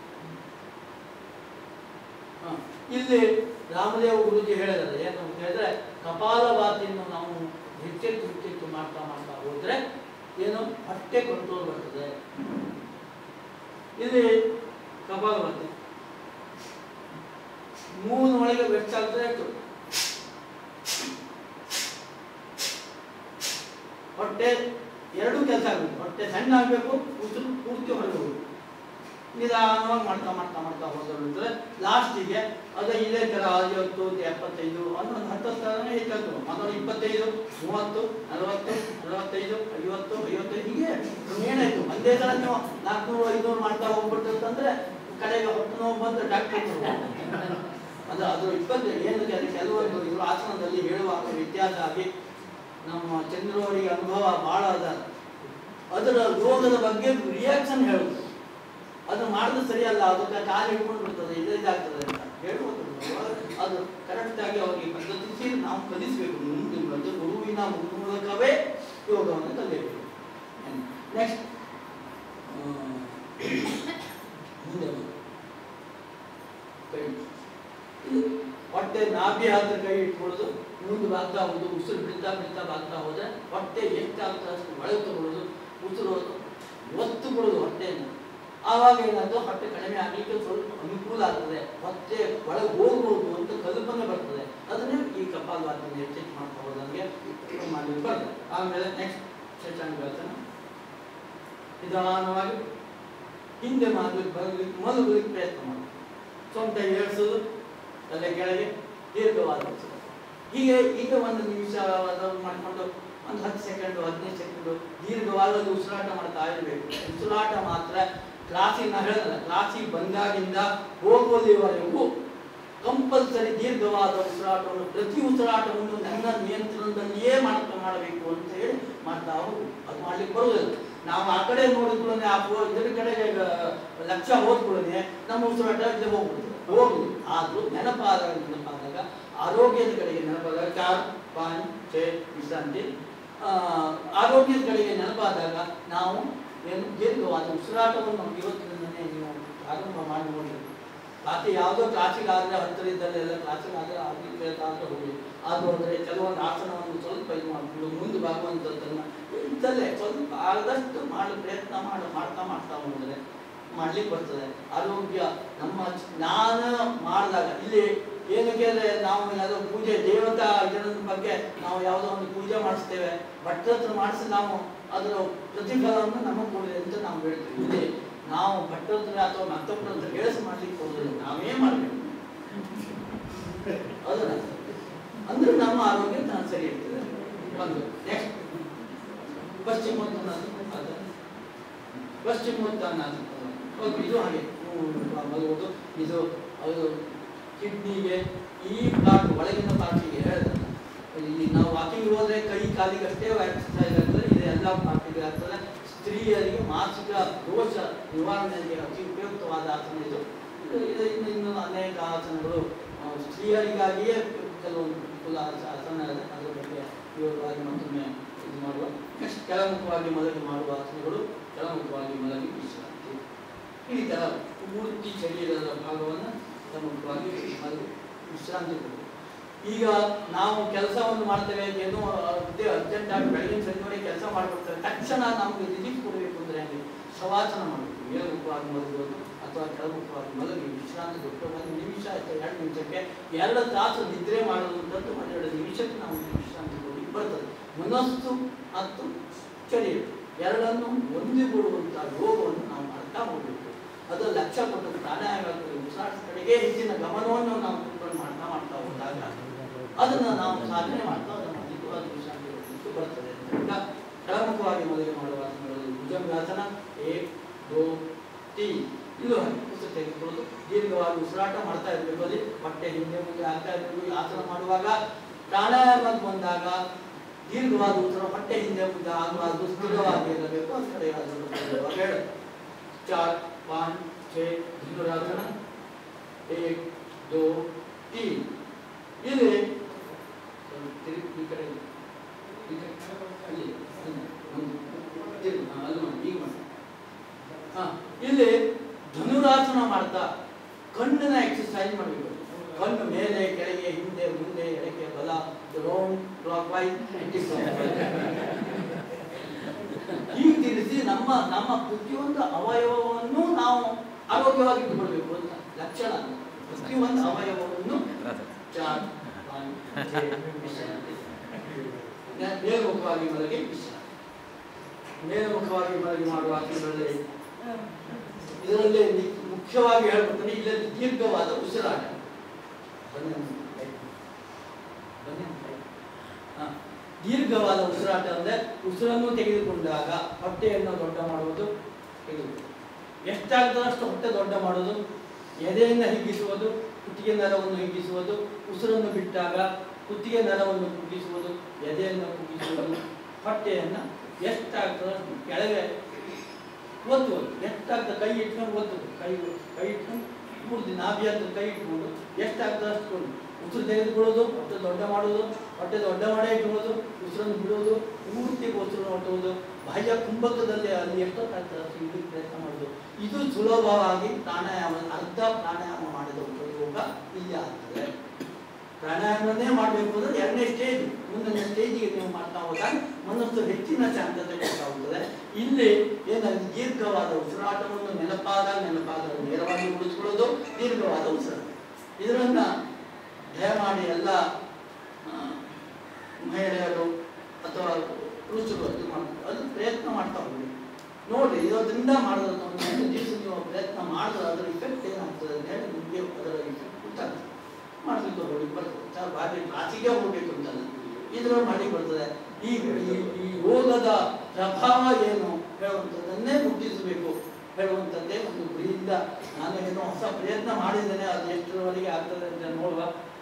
B: ಹ. ಇಲ್ಲಿ ರಾಮದೇವ ಗುರುಜಿ ಹೇಳಿದ್ದಾರೆ ಏನು ಅಂತ ಹೇಳಿದ್ರೆ ಕಪಾಲಭಾತಿಯನ್ನು ನಾವು ಹೆಚ್ಚೆತ್ತು ಹೆಚ್ಚೆತ್ತು ಮಾಡ್ತಾ ಮಾಡ್ತಾ ಹೋದ್ರೆ ಏನು ಹೊಟ್ಟೆ ಕಂಟ್ರೋಲ್ ಬರ್ತದೆ ಇಲ್ಲಿ ಕಪಾಲಭಾತಿ ಮೂಗಿನ ಒಳಗೆ ಹೆಚ್ಚಾಗ್ತದೆ ಎಷ್ಟು ಹೊಟ್ಟೆ ಎರಡೂ ಕೆಲಸ ಆಗಬೇಕು ಹೊಟ್ಟೆ ಸಣ್ಣ ಆಗಬೇಕು ಉಸಿರು ಪೂರ್ತಿ ಹೊರಗೆ ಹೋಗ್ಬೇಕು ನಿಧಾನವಾಗಿ ಮಾಡ್ತಾ ಮಾಡ್ತಾ ಮಾಡ್ತಾ ಹೋದ್ರೆ ಲಾಸ್ಟಿಗೆ ಅದ ಇದೇ ಥರ ಐವತ್ತು ಎಪ್ಪತ್ತೈದು ಒಂದೊಂದು ಹತ್ತು ಸ್ಥಾನ ಹೆಚ್ಚಾಗ್ತದೆ ಮೊದಲು ಇಪ್ಪತ್ತೈದು ಮೂವತ್ತು ನಲವತ್ತು ನಲವತ್ತೈದು ಐವತ್ತು ಐವತ್ತೈದು ಹೀಗೆ ಏನಾಯ್ತು ಒಂದೇ ಸಲ ನೀವು ನಾಲ್ಕುನೂರು ಐನೂರು ಮಾಡ್ತಾ ಹೋಗ್ಬಿಟ್ಟು ಅಂತಂದ್ರೆ ಕಡೆಗೆ ಹೊಟ್ಟೆ ನೋವು ಬಂದು ಡಾಕ್ಟರ್ ಅದು ಅದು ಇಪ್ಪತ್ತು ಏನಿದೆ ಅದು ಕೆಲವೊಂದು ಇವರು ಆಸನದಲ್ಲಿ ಹೇಳುವಾಗ ವ್ಯತ್ಯಾಸ ಆಗಿ ನಮ್ಮ ಚಂದ್ರವರಿಗೆ ಅನುಭವ ಬಹಳ ಅದ ಅದರ ರೋಗದ ಬಗ್ಗೆ ರಿಯಾಕ್ಷನ್ ಹೇಳುದು ಅದು ಮಾಡಿದ್ರೆ ಸರಿಯಲ್ಲ ಅದಕ್ಕೆ ಕಾಲು ಹಿಡ್ಕೊಂಡು ಬಿಡ್ತದೆ ಇದು ಇದಾಗ್ತದೆ ಅಂತ ಹೇಳುವುದು ಅದು ಕರೆಕ್ಟ್ ಆಗಿ ಅವರಿಗೆ ಪದ್ಧತಿಸಿ ನಾವು ಕಲಿಸಬೇಕು ಮುಂದೆ ಬಂದು ಗುರುವಿನ ಮೂಲಕವೇ ಯೋಗವನ್ನು ಕಲಿಯಬೇಕು ನೆಕ್ಸ್ಟ್ ಮುಂದೆ ಬನ್ನಿ. ಕೈ ಇದು ಹೊಟ್ಟೆ ನಾಭಿ ಹತ್ರ ಕೈ ಇಟ್ಕೊಳ್ಳೋದು ಮುಂದೆ ಬಾಗ್ತಾ ಹೋಗೋದು ಉಸಿರು ಬಿಡ್ತಾ ಬಿಡ್ತಾ ಬಾಗ್ತಾ ಹೋದ್ರೆ ಹೊಟ್ಟೆ ಎಷ್ಟಾಗ್ತದೆ ಅಷ್ಟು ಒಳಗೆ ತಗೊಳ್ಳೋದು ಉಸಿರು ಒತ್ತು ಬಿಡೋದು ಹೊಟ್ಟೆಯನ್ನು ಆವಾಗ ಏನಾದ್ರು ಹೊಟ್ಟೆ ಕಡಿಮೆ ಆಗಲಿಕ್ಕೆ ಸ್ವಲ್ಪ ಅನುಕೂಲ ಆಗ್ತದೆ ಹೊಟ್ಟೆ ಒಳಗೆ ಹೋಗ್ಬೋದು ಅಂತ ಕಲ್ಪನೆ ಬರ್ತದೆ ಅದನ್ನೇ ಈ ಕಪಾಲಭಾತಿಯನ್ನು ಹೆಚ್ಚೆಚ್ಚು ಮಾಡ್ತಾ ಹೋದಂಗೆ ಮಾಡಲಿಕ್ಕೆ ಬರ್ತದೆ ಆಮೇಲೆ ನೆಕ್ಸ್ಟ್ ಶಶಾಂಗಾಸನ ನಿಧಾನವಾಗಿ ಹಿಂದೆ ಮಾಡಲಿಕ್ಕೆ ಬರಲಿಕ್ಕೆ ಮಲಗಲಿಕ್ಕೆ ಪ್ರಯತ್ನ ಮಾಡಿ ಸೊಂಟ ಏಳಿಸೋದು ತಲೆ ಕೆಳಗೆ ದೀರ್ಘವಾದ ಉಸಿರು. ಹೀಗೆ ಈಗ ಒಂದು ನಿಮಿಷ ಅದನ್ನು ಮಾಡಿಕೊಂಡು ಒಂದು ಹತ್ತು ಸೆಕೆಂಡು ಹದಿನೈದು ಸೆಕೆಂಡು ದೀರ್ಘವಾದ ಉಸಿರಾಟ ಮಾಡ್ತಾ ಇರಬೇಕು ಉಸಿರಾಟ ಮಾತ್ರ ಕ್ಲಾಸಿಗೆ ನಾ ಹೇಳಲ್ಲ ಕ್ಲಾಸಿಗೆ ಬಂದಾಗಿಂದ ಹೋಗುವಲ್ಲಿವರೆಗೂ ಕಂಪಲ್ಸರಿ ದೀರ್ಘವಾದ ಉಸಿರಾಟವನ್ನು ಪ್ರತಿ ಉಸಿರಾಟವನ್ನು ನನ್ನ ನಿಯಂತ್ರಣದಲ್ಲಿಯೇ ಮಾಡ್ತಾ ಮಾಡಬೇಕು ಅಂತ ಹೇಳಿ ಮಾಡ್ತಾ ಹೋಗು ಅದು ಮಾಡ್ಲಿಕ್ಕೆ ಬರುವುದಿಲ್ಲ ನಾವು ಆ ಕಡೆ ನೋಡಿದ್ಕೊಳ್ಳೆ ಆ ಪೋ- ಇದರ ಕಡೆಗೆ ಗ- ಲಕ್ಷ್ಯ ಹೋದ್ಕೊಳ್ಳೆ ನಮ್ಮ ಉಸಿರಾಟ ಇಲ್ಲಿ ಹೋಗ್ಬಿಡ್ತದೆ ಹೋಗ್ಲಿ ಆದ್ರೂ ನೆನಪಾದಾಗ ನೆನಪಾದಾಗ ಆರೋಗ್ಯದ ಕಡೆಗೆ ನೆನಪಾದಾಗ ಚಾರ್ ಪಾಂಚ್ ಛೇ ವಿಶ್ರಾಂತಿ ಆ, ಆರೋಗ್ಯದ ಕಡೆಗೆ ನೆನಪಾದಾಗ ನಾವು ಏನು ದೀರ್ಘವಾದ ಉಸಿರಾಟವನ್ನು ಇವತ್ತಿನಿಂದನೇ ನೀವು ಪ್ರಾರಂಭ ಮಾಡಿ ನೋಡಿ ಕ್ಲಾಸಿಗೆ ಯಾವುದೋ ಕ್ಲಾಸಿಗೆ ಆದರೆ ಹತ್ತಿರ ಇದ್ದಲ್ಲಿ ಎಲ್ಲ ಕ್ಲಾಸಿಗೆ ಆದರೆ ಆಗಲಿಕ್ಕೆ ಆದ್ರೆ ಹೋಗಿ ಅದು ಅಂದರೆ ಕೆಲವೊಂದು ಆಸನವನ್ನು ಸ್ವಲ್ಪ ಇದು ಮಾಡಿಕೊಂಡು ಮುಂದೆ ಬಾಗುವಂಥದ್ದನ್ನು ಇದ್ದಲ್ಲೇ ಸ್ವಲ್ಪ ಆದಷ್ಟು ಮಾಡೋ ಪ್ರಯತ್ನ ಮಾಡಿ ಮಾಡ್ತಾ ಮಾಡ್ತಾ ಹೋದರೆ ಮಾಡ್ಲಿಕ್ಕೆ ಬರ್ತದೆ ಆರೋಗ್ಯ ನಮ್ಮ ಚ- ನಾನು ಮಾಡಿದಾಗ ಇಲ್ಲಿ ಏನಕ್ಕೆ ಅಂದರೆ ನಾವು ಯಾವುದೋ ಪೂಜೆ ದೇವತಾ ಇದರ ಬಗ್ಗೆ ನಾವು ಯಾವುದೋ ಒಂದು ಪೂಜೆ ಮಾಡಿಸ್ತೇವೆ ಭಟ್ರ ಹತ್ರ ಮಾಡಿಸಿ ನಾವು ಅದರ ಪ್ರತಿಫಲವನ್ನು ನಮಗೆ ಕೊಡಿದೆ ಅಂತ ನಾವು ಹೇಳ್ತೀವಿ ಇಲ್ಲಿ ನಾವು ಭಟ್ರ ಹತ್ರ ಅಥವಾ ಮತ್ತೊಬ್ಬರ ಹತ್ರ ಹೇಳಿಸಿ ಮಾಡ್ಲಿಕ್ಕೆ ಹೋಗೋದಿಲ್ಲ ನಾವೇ ಮಾಡಬೇಕು ಅದನ್ನ ಅಂದ್ರೆ ನಮ್ಮ ಆರೋಗ್ಯ ತಾನು ಸರಿ ಇರ್ತದೆ ಒಂದು ನೆಕ್ಸ್ಟ್ ಪಶ್ಚಿಮೋತ್ತನ ಅದು ಪಶ್ಚಿಮೋತ್ತನ ಅದು ಇದು ಹಾಗೆ ಮಲಗುವುದು ಇದು ಅದು ಕಿಡ್ನಿಗೆ ಈ ಪಾರ್ಟ್ ಒಳಗಿನ ಪಾರ್ಟಿಗೆ ಹೇಳಿದ್ರೆ ಇಲ್ಲಿ ನಾವು ವಾಕಿಂಗ್ ಹೋದ್ರೆ ಕೈ ಕಾಲಿಗೆ ಅಷ್ಟೇ ಎಕ್ಸರ್ಸೈಸ್ ಆಗ್ತದೆ ಇದು ಎಲ್ಲ ಪಾರ್ಟಿಗೆ ಆಗ್ತದೆ ಸ್ತ್ರೀಯರಿಗೆ ಮಾಸಿಕ ದೋಷ ನಿವಾರಣೆಗೆ ಅತಿ ಉಪಯುಕ್ತವಾದ ಆಸನ ಇದು ಇದು ಇದು ಇನ್ನು ಇನ್ನು ಅನೇಕ ಆಸನಗಳು ಆ, ಸ್ತ್ರೀಯರಿಗಾಗಿಯೇ ಕೆಲವೊಂದು ಕುಲ ಆಸನ ಇದೆ ಅದ್ರ ಬಗ್ಗೆ ವಿವರವಾಗಿ ಮತ್ತೊಮ್ಮೆ ಇದು ಮಾಡುವ ನೆಕ್ಸ್ಟ್ ಕೆಳಮುಖವಾಗಿ ಮಲಗಿ ಮಾಡುವ ಆಸನಗಳು ಕೆಳಮುಖವಾಗಿ ಮಲಗಿ ವಿಶ್ರಾಂತಿ ಈ ಥರ ಪೂರ್ತಿ ಶರೀರದ ಭಾಗವನ್ನು ಕೆಳಮುಖವಾಗಿ ಮಲಗಿ ವಿಶ್ರಾಂತಿ ಕೊಡು ಈಗ ನಾವು ಕೆಲಸವನ್ನು ಮಾಡ್ತೇವೆ ಏನೋ ಅರ್ಜೆಂಟ್ ಆಗಿ ಬೆಳಗಿನ ಸಂಜೆವರೆಗೆ ಕೆಲಸ ಮಾಡ್ಬಿಡ್ತಾರೆ ತಕ್ಷಣ ನಮ್ಗೆ ರಿಲೀಫ್ ಕೊಡಬೇಕು ಅಂದ್ರೆ ಹೆಂಗೆ ಶವಾಸನ ಮಾಡಬೇಕು ಏಳುಮುಖವಾಗಿ ಮಲಗೋದು ಅಥವಾ ಕೆಳಮುಖವಾಗಿ ಮಲಗಿ ವಿಶ್ರಾಂತಿ ಕೊಟ್ಟು ಒಂದು ನಿಮಿಷ ಅಥವಾ ಎರಡು ನಿಮಿಷಕ್ಕೆ ಎರಡು ತಾಸು ನಿದ್ರೆ ಮಾಡುವಂಥದ್ದು ಒಂದೆರಡು ನಿಮಿಷಕ್ಕೆ ನಾವು ವಿಶ್ರಾಂತಿ ಕೊಡಿ ಬರ್ತದೆ ಮನಸ್ಸು ಮತ್ತು ಶರೀರ ಎರಡನ್ನು ಒಂದುಗೂಡುವಂಥ ಯೋಗವನ್ನು ನಾವು ಮಾಡ್ತಾ ಹೋಗಬೇಕು ಅದು ಲಕ್ಷ್ಯ ಕೊಟ್ಟು ಪ್ರಾಣಾಯಾಮ ಉಸಿರಾಟ ಕಡೆಗೆ ಹೆಚ್ಚಿನ ಗಮನವನ್ನು ನಾವು ತಿಳ್ಕೊಂಡು ಮಾಡ್ತಾ ಮಾಡ್ತಾ ಹೋದಾಗ ಅದನ್ನು ನಾವು ಸಾಧನೆ ಮಾಡ್ತಾ ಅದನ್ನು ಅಧಿಕವಾದ ವಿಶ್ರಾಂತಿ ಕೊಡಲಿಕ್ಕೆ ಬರ್ತದೆ ಈಗ ಕೆಳಮುಖವಾಗಿ ಮದುವೆ ಮಾಡುವ ಆಸನಗಳಲ್ಲಿ ಭುಜಂಗಾಸನ ಏ ದೋ ಟಿ ಇದು ಉಸಿರು ತೆಗೆದುಕೊಳ್ಳೋದು ದೀರ್ಘವಾಗಿ ಉಸಿರಾಟ ಮಾಡ್ತಾ ಇರಬೇಕು ಅಲ್ಲಿ ಹೊಟ್ಟೆ ಹಿಂದೆ ಮುಂದೆ ಆಗ್ತಾ ಇರಬೇಕು ಈ ಆಸನ ಮಾಡುವಾಗ ಪ್ರಾಣಾಯಾಮ ಬಂದಾಗ ದೀರ್ಘವಾದ ಉಸಿರು ಹೊಟ್ಟೆ ಹಿಂದೆ ಮುಂದೆ ಆಗುವಾಗ ಸ್ಥಿರವಾಗಿ ಇರಬೇಕು ಆ ಕಡೆ ಅದನ್ನು ಹೇಳು चार पाँच छः धनुरासन एक दो तीन ಇಲ್ಲಿ ತಿರುಗಿ ಈ ಕಡೆ ಈ ಕಡೆ ಅಲ್ಲಿ ಅಲ್ಲಿ ಒಂದು ತಿರುಗಿ ಹಾ, ಅಲ್ಲಿ ಮಾಡಿ ಈಗ ಮಾಡಿ ಹಾ ಇಲ್ಲಿ ಧನುರಾಸನ ಮಾಡ್ತಾ ಕಣ್ಣಿನ ಎಕ್ಸರ್ಸೈಸ್ ಮಾಡಬೇಕು ಕಣ್ಣು ಮೇಲೆ ಕೆಳಗೆ ಹಿಂದೆ ಮುಂದೆ ಎಡಕ್ಕೆ ಬಲ ರೌಂಡ್ ಕ್ಲಾಕ್ ವೈಸ್ ಆಂಟಿ ಹೀಗೆ ತಿರುಗಿಸಿ ನಮ್ಮ ನಮ್ಮ ಪ್ರತಿಯೊಂದು ಅವಯವವನ್ನು ನಾವು ಆರೋಗ್ಯವಾಗಿ ಇಟ್ಟುಕೊಳ್ಬೇಕು ಅಂತ ಲಕ್ಷಣ ಪ್ರತಿಯೊಂದು ಅವಯವವನ್ನು ಚಾರ್ ಪಾನ್, ಛೇ, ವಿಶ್ರಾಂತಿ. ನೆ- ಮೇಲ್ಮುಖವಾಗಿ ಮಲಗಿ ವಿಶ್ರಾಂತಿ ಮೇಲ್ಮುಖವಾಗಿ ಮಲಗಿ ಮಾಡುವ ಆಸನಗಳಲ್ಲಿ ಇದರಲ್ಲಿ ನಿ- ಮುಖ್ಯವಾಗಿ ಹೇಳ್ಬೇಕಂದ್ರೆ ಇಲ್ಲಲ್ಲಿ ದೀರ್ಘವಾದ ಉಸಿರಾಟ ಬನ್ನಿ ಅಮ್ಮ. ಬನ್ನಿ ಅಮ್ಮ. ಹಾ. ದೀರ್ಘವಾದ ಉಸಿರಾಟ ಅಂದರೆ ಉಸಿರನ್ನು ತೆಗೆದುಕೊಂಡಾಗ ಹೊಟ್ಟೆಯನ್ನು ದೊಡ್ಡ ಮಾಡುವುದು ತೆಗೆದು ಎಷ್ಟಾಗ್ತದೋ ಅಷ್ಟು ಹೊಟ್ಟೆ ದೊಡ್ಡ ಮಾಡೋದು ಎದೆಯನ್ನು ಹಿಗ್ಗಿಸುವುದು ಕುತ್ತಿಗೆ ನರವನ್ನು ಹಿಗ್ಗಿಸುವುದು ಉಸಿರನ್ನು ಬಿಟ್ಟಾಗ ಕುತ್ತಿಗೆ ನರವನ್ನು ಕುಗ್ಗಿಸುವುದು ಎದೆಯನ್ನು ಕುಗ್ಗಿಸುವುದು ಹೊಟ್ಟೆಯನ್ನು ಎಷ್ಟಾಗ್ತದೋ ಅಷ್ಟು ಕೆಳಗೆ ಒತ್ತುವುದು ಎಷ್ಟಾಗ್ತದೆ ಕೈ ಇಟ್ಕೊಂಡು ಒತ್ತುದು ಕೈ ಕೈ ಇಟ್ಕೊಂಡು ಪೂರ್ತಿ ನಾಭಿ ಹತ್ರ ಕೈ ಇಟ್ಕೊಂಡು ಎಷ್ಟಾಗ್ತದೆ ಅಷ್ಟು ಕೊಡು. ಉಸಿರು ತೆಗೆದುಕೊಳ್ಳೋದು ಹೊಟ್ಟೆ ದೊಡ್ಡ ಮಾಡೋದು ಹೊಟ್ಟೆ ದೊಡ್ಡ ಮಾಡೇ ಇಟ್ಕೊಳ್ಳೋದು ಉಸಿರನ್ನು ಬಿಡೋದು ಪೂರ್ತಿ ಉಸಿರನ್ನು ಹೊಟ್ಟುವುದು ಬಾಹ್ಯ ಕುಂಭಕದಲ್ಲಿ ಅಲ್ಲಿ ಎಷ್ಟೊತ್ತಾಗ್ತದೆ ಅಷ್ಟು ಇಡಲಿಕ್ಕೆ ಪ್ರಯತ್ನ ಮಾಡೋದು ಇದು ಸುಲಭವಾಗಿ ಪ್ರಾಣಾಯಾಮ ಅರ್ಧ ಪ್ರಾಣಾಯಾಮ ಮಾಡಿದ ಉಪಯೋಗ ಇಲ್ಲಿ ಆಗ್ತದೆ ಪ್ರಾಣಾಯಾಮನೇ ಮಾಡಬೇಕು ಅಂದ್ರೆ ಎರಡನೇ ಸ್ಟೇಜ್ ಮುಂದಿನ ಸ್ಟೇಜಿಗೆ ನೀವು ಮಾಡ್ತಾ ಹೋದಾಗ ಮನಸ್ಸು ಹೆಚ್ಚಿನ ಶಾಂತತೆ ಕೊಡ್ತಾ ಹೋಗ್ತದೆ ಇಲ್ಲಿ ಏನಾದ್ರು ದೀರ್ಘವಾದ ಉಸಿರಾಟವನ್ನು ನೆನಪಾದ ನೆನಪಾದ ನೇರವಾಗಿ ಉಳಿಸ್ಕೊಳ್ಳೋದು ದೀರ್ಘವಾದ ಉಸಿರಾಟ ಇದರನ್ನ ದಯಮಾಡಿ ಎಲ್ಲ ಆ, ಮಹಿಳೆಯರು ಅಥವಾ ಪುರುಷರು ಅದು ಮಾಡ್ತಾರೆ ಅದು ಪ್ರಯತ್ನ ಮಾಡ್ತಾ ಹೋಗಿ ನೋಡ್ರಿ ಇದರಿಂದ ಮಾಡೋದು ಒಂದು ಎರಡು ದಿವಸ ನೀವು ಪ್ರಯತ್ನ ಮಾಡಿದ್ರೆ ಅದರ ಇಫೆಕ್ಟ್ ಏನಾಗ್ತದೆ ಅಂತ ಹೇಳಿ ನಿಮಗೆ ಅದರ ಇಫೆಕ್ಟ್ ಗೊತ್ತಾಗ್ತದೆ ಮಾಡ್ಲಿಕ್ಕೆ ಹೋಗಿ ಬರ್ತದೆ ಸರ್ ಬಾರಿ ಕ್ಲಾಸಿಗೆ ಹೋಗ್ಬೇಕು ಅಂತಲ್ಲ ಇದ್ರಲ್ಲಿ ಮಾಡಿ ಬರ್ತದೆ ಈ ಈ- ಈ ಯೋಗದ ಪ್ರಭಾವ ಏನು ಹೇಳುವಂಥದ್ದನ್ನೇ ಮುಟ್ಟಿಸಬೇಕು ಹೇಳುವಂಥದ್ದೇ ಒಂದು ಗುರಿಯಿಂದ ನಾನು ಏನೋ ಹೊಸ ಪ್ರಯತ್ನ ಮಾಡಿದ್ದೇನೆ ಅದು ಎಷ್ಟರವರೆಗೆ ಆಗ್ತದೆ ಅಂತ ನೋಡುವ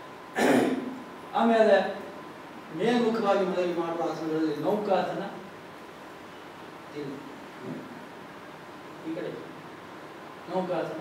B: ಆಮೇಲೆ ಮೇಲ್ಮುಖವಾಗಿ ಮಲಗಿ ಮಾಡುವ ಆಸನಗಳಲ್ಲಿ ನೌಕಾಸನ ಇದು. ಈ ಕಡೆ ನೌಕಾಸನ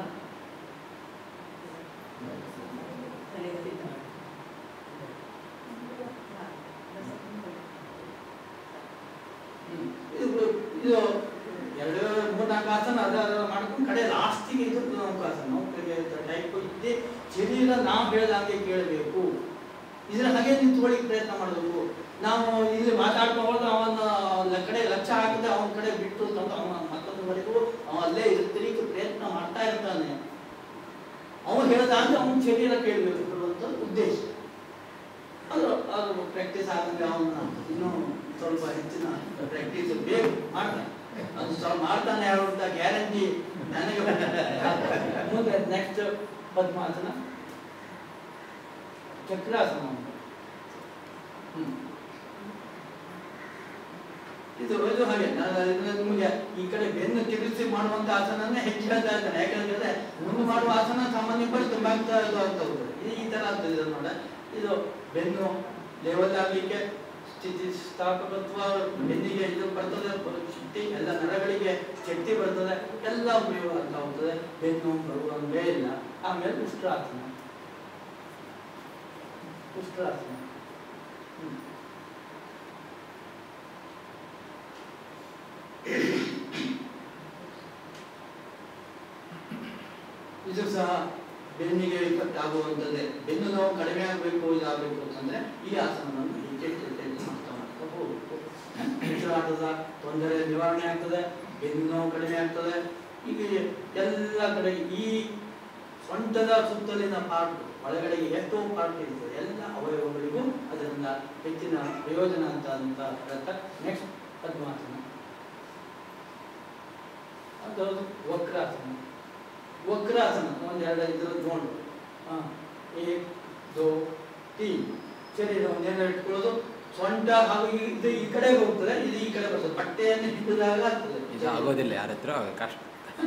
B: ಹ್ಮ್. ಇದು ಇದು ಎರಡು ಮೂರ್ನಾಲ್ಕು ಆಸನ ಅದ ಅದ ಮಾಡ್ಕೊಂಡು ಕಡೆ ಲಾಸ್ಟಿಗೆ ಇದು ನೌಕಾಸನ ನೌಕರಿಗೆ ಟೈಪ್ ಇದ್ದೇ ಶರೀರ ನಾವು ಹೇಳ್ದಂಗೆ ಕೇಳಬೇಕು ಇದ್ರ ಹಾಗೆ ನಿಂತ್ಕೊಳ್ಳಿಕ್ಕೆ ಪ್ರಯತ್ನ ಮಾಡಬೇಕು ನಾವು ಇಲ್ಲಿ ಮಾತಾಡ್ಕೊಂಡು ಅವನ ಅವನ ಕಡೆ ಲಕ್ಷ್ಯ ಹಾಕಿದ್ರೆ ಅವನ ಕಡೆ ಬಿಟ್ಟು ತಂದು ಅವನ ಮತ್ತೊಂದುವರೆಗೂ ಅವ ಅಲ್ಲೇ ಇರ್ತಿಲಿಕ್ಕೆ ಪ್ರಯತ್ನ ಮಾಡ್ತಾ ಇರ್ತಾನೆ ಅವನು ಹೇಳ್ದಾಗ ಅವನ ಶರೀರ ಕೇಳಬೇಕು ಅನ್ನುವಂಥ ಉದ್ದೇಶ ಅದು ಅದು ಪ್ರಾಕ್ಟೀಸ್ ಆದಂಗೆ ಅವನ ಇನ್ನೂ ಸ್ವಲ್ಪ ಹೆಚ್ಚಿನ ಪ್ರಾಕ್ಟೀಸ್ ಬೇಕು ಮಾಡ್ತಾನೆ ಅದು ಸ್ವಲ್ಪ ಮಾಡ್ತಾನೆ ಹೇಳುವಂಥ ಗ್ಯಾರಂಟಿ ನನಗೆ ಮುಂದೆ ನೆಕ್ಸ್ಟ್ ಪದ್ಮಾಸನ ಚಕ್ರಾಸನ ಅಂತ. ಹ್ಮ್. ಇದು ಇದು ಹಾಗೆ ನಾನು ಇದನ್ನ ನಿಮಗೆ ಈ ಕಡೆ ಬೆನ್ನು ತಿರುಗಿಸಿ ಮಾಡುವಂತ ಆಸನನೇ ಹೆಚ್ಚು ಹೇಳ್ತಾ ಇದ್ದೇನೆ ಯಾಕಂದ್ರೆ ಮುಂದೆ ಮಾಡುವ ಆಸನ ಸಾಮಾನ್ಯ ಪಡಿ ತುಂಬಾ ಆಗ್ತಾ ಇದು ಆಗ್ತಾ ಹೋಗ್ತದೆ ಇದು ಈ ತರ ಆಗ್ತದೆ ಇದು ನೋಡ ಇದು ಬೆನ್ನು ಲೆವೆಲ್ ಆಗ್ಲಿಕ್ಕೆ ಸ್ಥಿತಿ ಸ್ಥಾಪಕತ್ವ ಬೆನ್ನಿಗೆ ಇದು ಬರ್ತದೆ ಶಕ್ತಿ ಎಲ್ಲ ನರಗಳಿಗೆ ಶಕ್ತಿ ಬರ್ತದೆ ಎಲ್ಲ ಉಪಯೋಗ ಆಗ್ತಾ ಹೋಗ್ತದೆ ಬೆನ್ನು ಬರುವಂಗೆ ಇಲ್ಲ ಆಮೇಲೆ ಉಷ್ಟ್ರಾಸನ ಉಷ್ಟ್ರಾಸನ ಹ್ಮ್. ಇದು ಸಹ ಬೆನ್ನಿಗೆ ಇಫೆಕ್ಟ್ ಆಗುವಂಥದ್ದೇ ಬೆನ್ನು ನೋವು ಕಡಿಮೆ ಆಗಬೇಕು ಇದಾಗಬೇಕು ಅಂತಂದ್ರೆ ಈ ಆಸನವನ್ನು ಹೆಚ್ಚೆಚ್ಚು ಹೆಚ್ಚೆಚ್ಚು ಮಾಡ್ತಾ ಮಾಡ್ತಾ ಹೋಗ್ಬೇಕು ಉಸಿರಾಟದ ತೊಂದರೆ ನಿವಾರಣೆ ಆಗ್ತದೆ ಬೆನ್ನು ನೋವು ಕಡಿಮೆ ಆಗ್ತದೆ ಈಗ ಎಲ್ಲ ಕಡೆ ಈ ಸೊಂಟದ ಸುತ್ತಲಿನ ಪಾರ್ಟ್ ಒಳಗಡೆಗೆ ಎಷ್ಟೋ ಪಾರ್ಟ್ ಇರ್ತದೆ ಎಲ್ಲ ಅವಯವಗಳಿಗೂ ಅದರಿಂದ ಹೆಚ್ಚಿನ ಪ್ರಯೋಜನ ಅಂತ ಅಂತ ಹೇಳ್ತಾ ನೆಕ್ಸ್ಟ್ ಪದ್ಮಾಸನ ಅದು ವಕ್ರಾಸನ ವಕ್ರಾಸನ ಒಂದು ಎರಡು ಇದ್ರದ್ದು ನೋಡು ಹಾಂ ಏಕ್ ದೋ ತೀನ್ ಶರೀರವನ್ನು ಎಲ್ಲ ಇಟ್ಕೊಳ್ಳೋದು ಸೊಂಟ ಹಾಗೂ ಈ- ಇದು ಈ ಕಡೆಗೆ ಹೋಗ್ತದೆ ಇದು ಈ ಕಡೆ ಬರ್ತದೆ ಬಟ್ಟೆಯನ್ನು ಹಿಡಿದಾಗ ಆಗ್ತದೆ
A: ಇದು ಆಗೋದಿಲ್ಲ ಯಾರ ಹತ್ರ ಕಷ್ಟ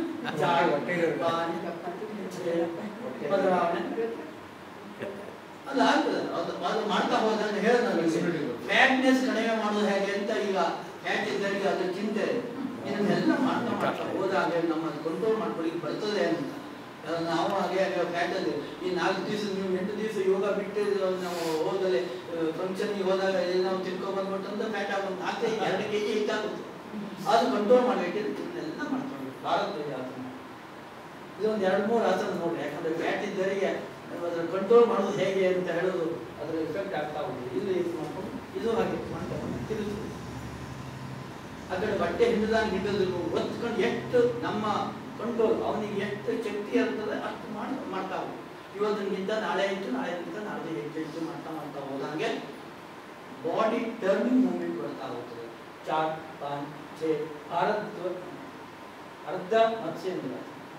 B: ಅದು ಆಗ್ತದೆ ಅದು ಅದು ಮಾಡ್ತಾ ಹೋದಾಗ ಹೇಳಿದ ಫ್ಯಾಟ್ನೆಸ್ ಕಡಿಮೆ ಮಾಡೋದು ಹೇಗೆ ಅಂತ ಈಗ ಫ್ಯಾಟ್ ಇದ್ದವರಿಗೆ ಅದು ಚಿಂತೆ ಇದನ್ನೆಲ್ಲ ಮಾಡ್ತಾ ಮಾಡ್ತಾ ಹೋದಾಗ ನಮ್ಮ ಕಂಟ್ರೋಲ್ ಮಾಡ್ಕೊಳ್ಳಿಕ್ಕೆ ಬರ್ತದೆ ಅಂತ ಅದು ನಾವು ಹಾಗೆ ಫ್ಯಾಟ್ ಅಲ್ಲಿ ಈ ನಾಲ್ಕು ದಿವಸ ನೀವು ಎಂಟು ದಿವಸ ಯೋಗ ಬಿಟ್ಟು ನಾವು ಹೋದಲ್ಲಿ ಫಂಕ್ಷನ್ಗೆ ಹೋದಾಗ ಏನ್ ನಾವು ತಿನ್ಕೊ ಬಂದ್ಬಿಟ್ಟು ಫ್ಯಾಟ್ ಆಗೋದು ನಾಲ್ಕೈದು ಎರಡು ಕೆ ಜಿ ಹೆಚ್ಚಾಗುತ್ತೆ ಅದು ಕಂಟ್ರೋಲ್ ಮಾಡಲಿಕ್ಕೆ ಇದನ್ನೆಲ್ಲ ಮಾಡ್ಕೊಂಡು ಭಾರತ ಆಸನ ಇದೊಂದು ಎರಡು ಮೂರು ಆಸನ ನೋಡ್ರಿ ಯಾಕಂದ್ರೆ ಫ್ಯಾಟ್ ಇದ್ದವರಿಗೆ ಅದರ ಕಂಟ್ರೋಲ್ ಮಾಡೋದು ಹೇಗೆ ಅಂತ ಹೇಳೋದು ಅದರ ಎಫೆಕ್ಟ್ ಆಗ್ತಾ ಹೋಗುತ್ತೆ ಇಲ್ಲಿ ಇದು ಮಾಡ್ಕೊಂಡು ಇದು ಹಾಗೆ ಮಾಡ್ತಾ ಹೋಗಿ ತಿರುಗಿಸಿ ಆ ಕಡೆ ಬಟ್ಟೆ ಹಿಂಡದಂಗೆ ಹಿಡಿದ್ರು ಒತ್ಕೊಂಡು ಎಷ್ಟು ನಮ್ಮ ಕಂಟ್ರೋಲ್ ಅವನಿಗೆ ಎಷ್ಟು ಶಕ್ತಿ ಇರ್ತದೆ ಅಷ್ಟು ಮಾಡಿ ಮಾಡ್ತಾ ಹೋಗಿ ಇವತ್ತಿನಿಂದ ನಾಳೆ ಇತ್ತು ನಾಳೆಗಿಂತ ನಾಳೆ ಹೆಚ್ಚು ಹೆಚ್ಚು ಮಾಡ್ತಾ ಮಾಡ್ತಾ ಹೋದಂಗೆ ಬಾಡಿ ಟರ್ನಿಂಗ್ ಮೂವ್ಮೆಂಟ್ ಬರ್ತಾ ಹೋಗ್ತದೆ ಚಾರ್ ಪಾಂಚ್ ಛೇ ಅರ್ಧ ಅರ್ಧ ಮತ್ಸ್ಯೇಂದ್ರ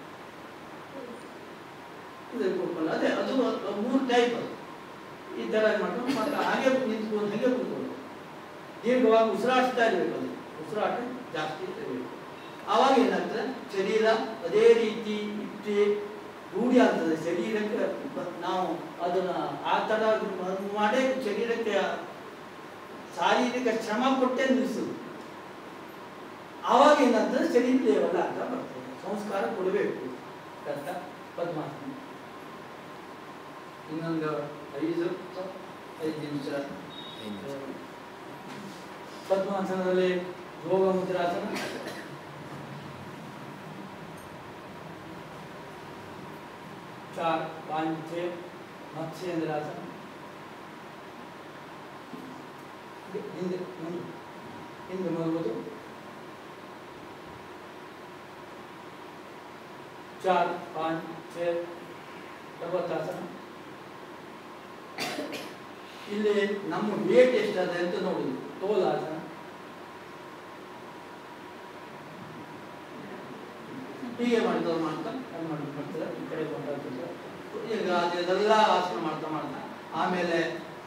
B: ಇದು ಕೂತ್ಕೊಂಡು ಅದೇ ಅದು ಮೂರು ಟೈಪ್ ಅದು ಈ ಥರ ಮಾಡ್ಕೊಂಡು ಮತ್ತೆ ಹಾಗೆ ನಿಂತ್ಕೊಂಡು ಹಾಗೆ ಕೂತ್ಕೊಂಡು ದೀರ್ಘವಾಗಿ ಉಸಿರಾಡ್ತಾ ಇರಬೇಕು ಅದು ಉಸಿರಾಟ ಜಾಸ್ತಿ ಇರಬೇಕು ಆವಾಗ ಏನಾಗ್ತದೆ ಶರೀರ ಅದೇ ರೀತಿ ಇಟ್ಟು ರೂಢಿ ಆಗ್ತದೆ ಶರೀರಕ್ಕೆ ಬ- ನಾವು ಅದನ್ನ ಆ ಥರ ಮಾಡೇ ಶರೀರಕ್ಕೆ ಶಾರೀರಿಕ ಶ್ರಮ ಕೊಟ್ಟೆ ನಿಲ್ಲಿಸುದು ಆವಾಗ ಏನಾಗ್ತದೆ ಶರೀರ ಲೆವೆಲ್ ಆಗ್ತಾ ಬರ್ತದೆ ಸಂಸ್ಕಾರ ಕೊಡಬೇಕು ಅಂತ ಪದ್ಮಾಸನ ಇನ್ನೊಂದು ಐದು ಐದು ನಿಮಿಷ ಪದ್ಮಾಸನದಲ್ಲಿ ಯೋಗ ಮುದ್ರಾಸನ ಚಾರ್ ಪಾಂಚ್ ಛೇ ಮತ್ಸ್ಯೇಂದ್ರಾಸನ ಹಿಂದೆ ಮುಂದೆ ಹಿಂದೆ ಮಲಗುವುದು ಚಾರ್ ಪಾಂಚ್ ಛೇ ಪ್ರವತಾಸನ ಇಲ್ಲಿ ನಮ್ಮ ವೇಟ್ ಎಷ್ಟಿದೆ ಅಂತ ನೋಡುದು ತೋಲಾಸನ ಹೀಗೆ ಮಾಡ್ತಾ ಮಾಡ್ತಾ ಅದು ಮಾಡ್ತಾ ಮಾಡ್ತಾರೆ ಈ ಕಡೆ ಬಂದಾಗ ಈಗ ಅದೆಲ್ಲ ಆಸನ ಮಾಡ್ತಾ ಮಾಡ್ತಾ ಆಮೇಲೆ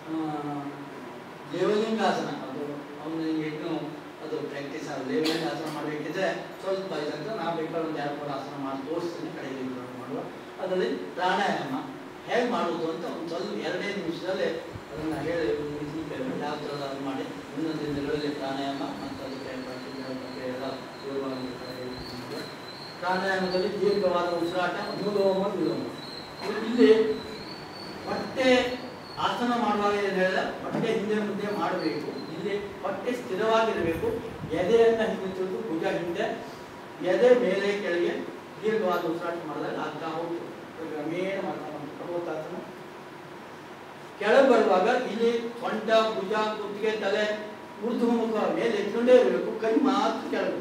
B: ಲೇವಲಿಂಗ್ ಆಸನ ಅದು ಅವನು ಇನ್ನು ಅದು ಪ್ರಾಕ್ಟೀಸ್ ಆಗ ಲೇವಲಿಂಗ್ ಆಸನ ಮಾಡಬೇಕಿದ್ರೆ ಸ್ವಲ್ಪ ಇದಂತ ನಾವು ಬೇಕಾದ್ರೆ ಒಂದು ಎರಡು ಮೂರು ಆಸನ ಮಾಡಿ ತೋರಿಸ್ತೀನಿ ಕಡೆಗೆ ಇದನ್ನು ಮಾಡುವ ಅದರಲ್ಲಿ ಪ್ರಾಣಾಯಾಮ ಹೇಗೆ ಮಾಡುವುದು ಅಂತ ಒಂದು ಸ್ವಲ್ಪ ಎರಡೇ ನಿಮಿಷದಲ್ಲಿ ಅದನ್ನು ಹೇಳಿ ಯಾವ ಥರದ ಅದು ಮಾಡಿ ಮುಂದೊಂದು ದಿನಗಳಲ್ಲಿ ಪ್ರಾಣಾಯಾಮ ಮತ್ತು ಅದಕ್ಕೆ ಬಗ್ಗೆ ಎಲ್ಲ ಯೋಗ ಹೇಳ್ತೀನಿ. ಪ್ರಾಣಾಯಾಮದಲ್ಲಿ ದೀರ್ಘವಾದ ಉಸಿರಾಟ ಅನುಲೋಮ ವಿಲೋಮ ಇಲ್ಲಿ ಹೊಟ್ಟೆ ಆಸನ ಮಾಡುವಾಗ ಏನು ಹೇಳಿದ್ರೆ ಹೊಟ್ಟೆ ಹಿಂದೆ ಮುಂದೆ ಮಾಡಬೇಕು ಇಲ್ಲಿ ಹೊಟ್ಟೆ ಸ್ಥಿರವಾಗಿರಬೇಕು ಎದೆಯನ್ನು ಹಿಂದೆ ತಿರುಗಿ ಭುಜ ಹಿಂದೆ ಎದೆ ಮೇಲೆ ಕೆಳಗೆ ದೀರ್ಘವಾದ ಉಸಿರಾಟ ಮಾಡಿದಾಗ ಆಗ್ತಾ ಹೋಗ್ತದೆ ಕ್ರಮೇಣ ಮಾಡ್ತಾ ಮಾಡ್ತಾ ಪರ್ವತಾಸನ ಕೆಳಗೆ ಬರುವಾಗ ಇಲ್ಲಿ ಸೊಂಟ ಭುಜ ಕುತ್ತಿಗೆ ತಲೆ ಊರ್ಧ್ವಮುಖ ಮೇಲೆ ಎತ್ಕೊಂಡೇ ಇರಬೇಕು ಕೈ ಮಾತ್ರ ಕೆಳಗೆ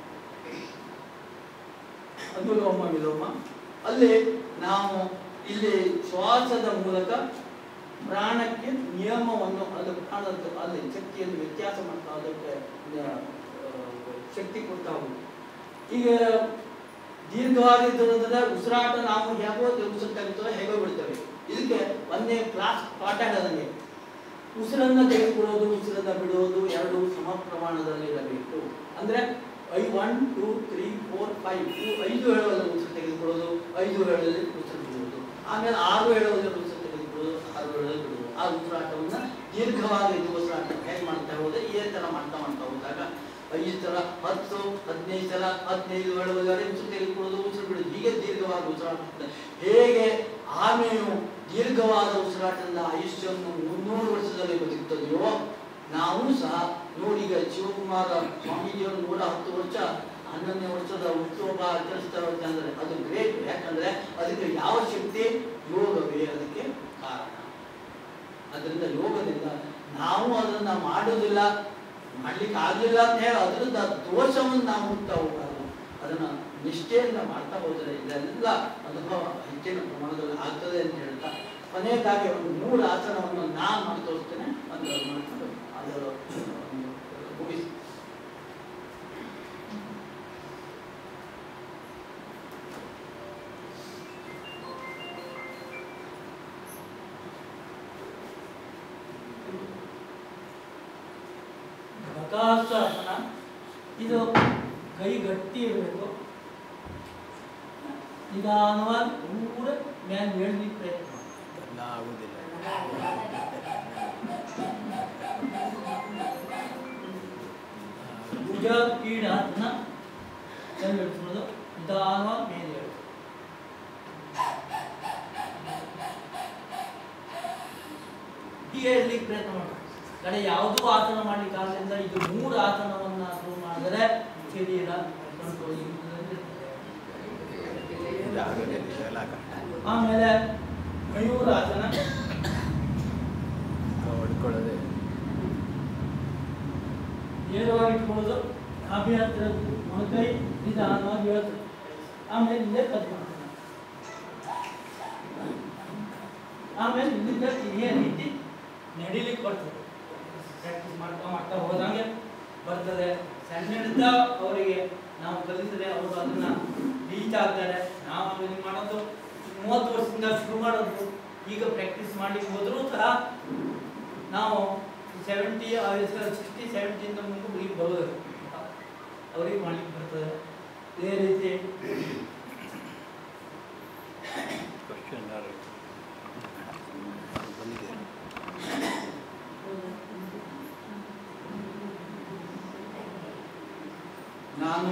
B: ಅನುಲೋಮ ವಿಲೋಮ ಅಲ್ಲಿ ನಾವು ಇಲ್ಲಿ ಶ್ವಾಸದ ಮೂಲಕ ಪ್ರಾಣಕ್ಕೆ ನಿಯಮವನ್ನು ಅದು ಪ್ರಾಣದ ಅಲ್ಲಿ ಶಕ್ತಿಯನ್ನು ವ್ಯತ್ಯಾಸ ಮಾಡ್ತಾ ಅದಕ್ಕೆ ಆ, ಶಕ್ತಿ ಕೊಡ್ತಾ ಹೋಗುದು ಈಗ ದೀರ್ಘವಾಗಿದ್ದರಿಂದ ಉಸಿರಾಟ ನಾವು ಹೇಗೋ ಉಸಿರು ತೆಗಿತೇವೆ ಹೇಗೋ ಬಿಡ್ತೇವೆ ಇದಕ್ಕೆ ಒಂದೇ ಕ್ಲಾಸ್ ಪಾಠ ಹೇಳದಂಗೆ ಉಸಿರನ್ನ ತೆಗೆದುಕೊಳ್ಳೋದು ಉಸಿರನ್ನ ಬಿಡೋದು ಎರಡು ಸಮ ಪ್ರಮಾಣದಲ್ಲಿ ಇರಬೇಕು ಅಂದ್ರೆ ಐ one two three four five ಐದು ಹೇಳುವಲ್ಲಿ ಉಸಿರು ತೆಗೆದುಕೊಳ್ಳೋದು ಐದು ಹೇಳೋದಲ್ಲಿ ಉಸಿರು ಬಿಡುವುದು ಆಮೇಲೆ ಆರು ಹೇಳುವಲ್ಲಿ ಉಸಿರು ತೆಗೆದುಕೊಳ್ಳೋದು ಆರು ಹೇಳೋದಲ್ಲಿ ಬಿಡುವುದು ಆ ಉಸಿರಾಟವನ್ನ ದೀರ್ಘವಾಗಿ ಇದು ಉಸಿರಾಟ ಹೇಗೆ ಮಾಡ್ತಾ ಹೋದ್ರೆ ಇದೇ ತರ ಮಾಡ್ತಾ ಮಾಡ್ತಾ ಹೋದಾಗ ಐದು ಸಲ ಹತ್ತು ಹದಿನೈದು ಸಲ ಹದಿನೈದು ಹೇಳುವಲ್ಲಿ ಉಸಿರು ತೆಗೆದುಕೊಳ್ಳೋದು ಉಸಿರು ಬಿಡುವುದು ಹೀಗೆ ದೀರ್ಘವಾಗಿ ಉಸಿರಾಟ ಹೇಗೆ ಆಮೆಯು ದೀರ್ಘವಾದ ಉಸಿರಾಟದಿಂದ ಆಯುಷ್ಯವನ್ನು ಮುನ್ನೂರು ವರ್ಷದಲ್ಲಿ ಬದುಕುತ್ತದೆಯೋ ನಾವು ಸಹ ನೋಡಿ ಈಗ ಶಿವಕುಮಾರ ಸ್ವಾಮೀಜಿಯವರು ನೂರ ಹತ್ತು ವರ್ಷ ಹನ್ನೊಂದನೇ ವರ್ಷದ ಹುಟ್ಟುಹಬ್ಬ ಆಚರಿಸ್ತಾರೆ ಅಂದ್ರೆ ಅದು ಗ್ರೇಟ್ ಯಾಕಂದ್ರೆ ಅದಕ್ಕೆ ಯಾವ ಶಕ್ತಿ ಯೋಗವೇ ಅದಕ್ಕೆ ಕಾರಣ ಅದರಿಂದ ಯೋಗದಿಂದ ನಾವು ಅದನ್ನ ಮಾಡೋದಿಲ್ಲ ಮಾಡ್ಲಿಕ್ಕೆ ಆಗ್ಲಿಲ್ಲ ಅಂತ ಹೇಳಿ ಅದರಿಂದ ದೋಷವನ್ನು ನಾವು ಹುಡ್ತಾ ಹೋಗಬಾರ್ದು ಅದನ್ನು ನಿಷ್ಠೆಯಿಂದ ಮಾಡ್ತಾ ಹೋದರೆ ಇದೆಲ್ಲ ಅನುಭವ ಹೆಚ್ಚಿನ ಪ್ರಮಾಣದಲ್ಲಿ ಆಗ್ತದೆ ಅಂತ ಹೇಳ್ತಾ ಕೊನೆಯದಾಗಿ ಒಂದು ಮೂರು ಆಸನವನ್ನು ನಾನು ಮಾಡಿ ತೋರಿಸ್ತೇನೆ ಅಂತ ಮಾಡ್ಕೊಂಡು ಅದರ ಒಂದು ಮುಗಿಸಿ ಬಕಾಸಾಸನ ಇದು ಕೈ ಗಟ್ಟಿ ಇರಬೇಕು ನಿಧಾನವಾಗಿ ಪೂರ ಮ್ಯಾನ್ ಹೇಳ್ಲಿಕ್ಕೆ ಪ್ರಯತ್ನ ಮಾಡಿ.
A: ಎಲ್ಲ ಆಗುದಿಲ್ಲ
B: ಭುಜ ಪೀಡಾಸನ ಚೆಂದ ಇಳಿಸ್ಬೋದು ನಿಧಾನವಾಗಿ ಮೇಲೆ ಹೇಳಿ ಹೀಗೆ ಹೇಳಲಿಕ್ಕೆ ಪ್ರಯತ್ನ ಮಾಡಿ ಕಡೆ ಯಾವುದೂ ಆಸನ ಮಾಡ್ಲಿಕ್ಕೆ ಆಗಲಿಲ್ಲ ಇದು ಮೂರು ಆಸನವನ್ನ ಶುರು ಮಾಡಿದರೆ ಶರೀರ ಕಂಟ್ರೋಲ್ ಇರ್ತದೆ
A: ಇದು ಆಗುದಿಲ್ಲ ಇದೆಲ್ಲ ಕಷ್ಟ
B: ಆಮೇಲೆ ಮಯೂರಾಸನ
A: ಹೊಡ್ಕೊಳ್ಳೋದೇ
B: ನೇರವಾಗಿ ಇಟ್ಕೊಳ್ಳೋದು ನಾಭಿ ಹತ್ತಿರ ಮೊಣಕೈ ನಿಧಾನವಾಗಿ ಹೇಳ್ತದೆ ಆಮೇಲೆ ಇಲ್ಲೇ ಕದ್ಮಾಸನ ಆಮೇಲೆ ಇಲ್ಲಿಂದ ಇದೇ ರೀತಿ ನಡಿಲಿಕ್ಕೆ ಬರ್ತದೆ ಪ್ರಾಕ್ಟೀಸ್ ಮಾಡ್ತಾ ಮಾಡ್ತಾ ಹೋದಂಗೆ ಬರ್ತದೆ ಸಣ್ಣದಿಂದ ಅವರಿಗೆ ನಾವು ಕಲಿಸಿದ್ರೆ ಅವರು ಅದನ್ನ ರೀಚ್ ಆಗ್ತಾರೆ ನಾವು ಆಮೇಲೆ ಏನ್ ಮಾಡೋದು ಮೂವತ್ತು ವರ್ಷದಿಂದ ಶುರು ಮಾಡೋದು ಈಗ ಪ್ರಾಕ್ಟೀಸ್ ಮಾಡ್ಲಿಕ್ಕೆ ಹೋದರೂ ಸಹ ನಾವು ಸೆವೆಂಟಿ ಸಿಕ್ಸ್ಟಿ ಸೆವೆಂಟಿಯಿಂದ ಮುಂದೆ ಹುಡುಗಿ ಬರೋದು ಅವ್ರಿಗೆ ಮಾಡ್ಲಿಕ್ಕೆ ಬರ್ತದೆ ಇದೇ ರೀತಿ
A: ಕ್ವಶನ್ ಬಂದಿದೆ
B: ನಾನು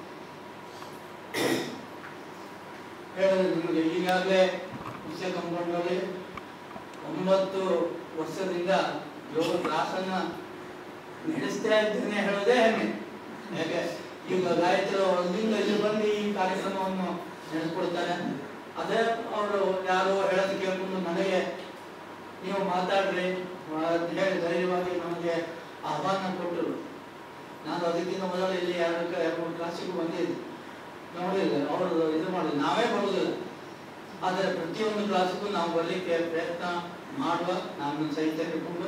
B: ಹೇಳಿದೆ ನಿಮಗೆ ಈಗಾಗಲೇ ವಿಷಯ ಕಂಪೌಂಡಲ್ಲಿ ಒಂಬತ್ತು ವರ್ಷದಿಂದ ಯೋಗ ಕ್ಲಾಸನ್ನ ನಡೆಸ್ತಾ ಇದ್ದೇನೆ ಹೇಳೋದೇ ಹೆಮ್ಮೆ ಯಾಕೆ ಈಗ ಗಾಯತ್ರಿ ಅಲ್ಲಿಂದ ಇಲ್ಲಿ ಬಂದು ಈ ಕಾರ್ಯಕ್ರಮವನ್ನು ನಡೆಸ್ಕೊಡ್ತಾರೆ ಅದೇ ಅವರು ಯಾರೋ ಹೇಳೋದು ಕೇಳ್ಕೊಂಡು ನನಗೆ ನೀವು ಮಾತಾಡ್ರಿ ಅಂತ ಹೇಳಿ ಧೈರ್ಯವಾಗಿ ನಮಗೆ ಆಹ್ವಾನ ಕೊಟ್ಟರು ನಾನು ಅದಕ್ಕಿಂತ ಮೊದಲು ಇಲ್ಲಿ ಎರಡು ಎರಡು ಮೂರು ಕ್ಲಾಸಿಗೂ ಬಂದಿದ್ದೆ ನೋಡಿಲ್ಲ ಅವರು ಇದು ಮಾಡಿಲ್ಲ ನಾವೇ ಬರುವುದಿಲ್ಲ ಆದರೆ ಪ್ರತಿಯೊಂದು ಕ್ಲಾಸಿಗೂ ನಾವು ಬರಲಿಕ್ಕೆ ಪ್ರಯತ್ನ ಮಾಡುವ ನಾನು ಸಹಿತ ಇಟ್ಕೊಂಡು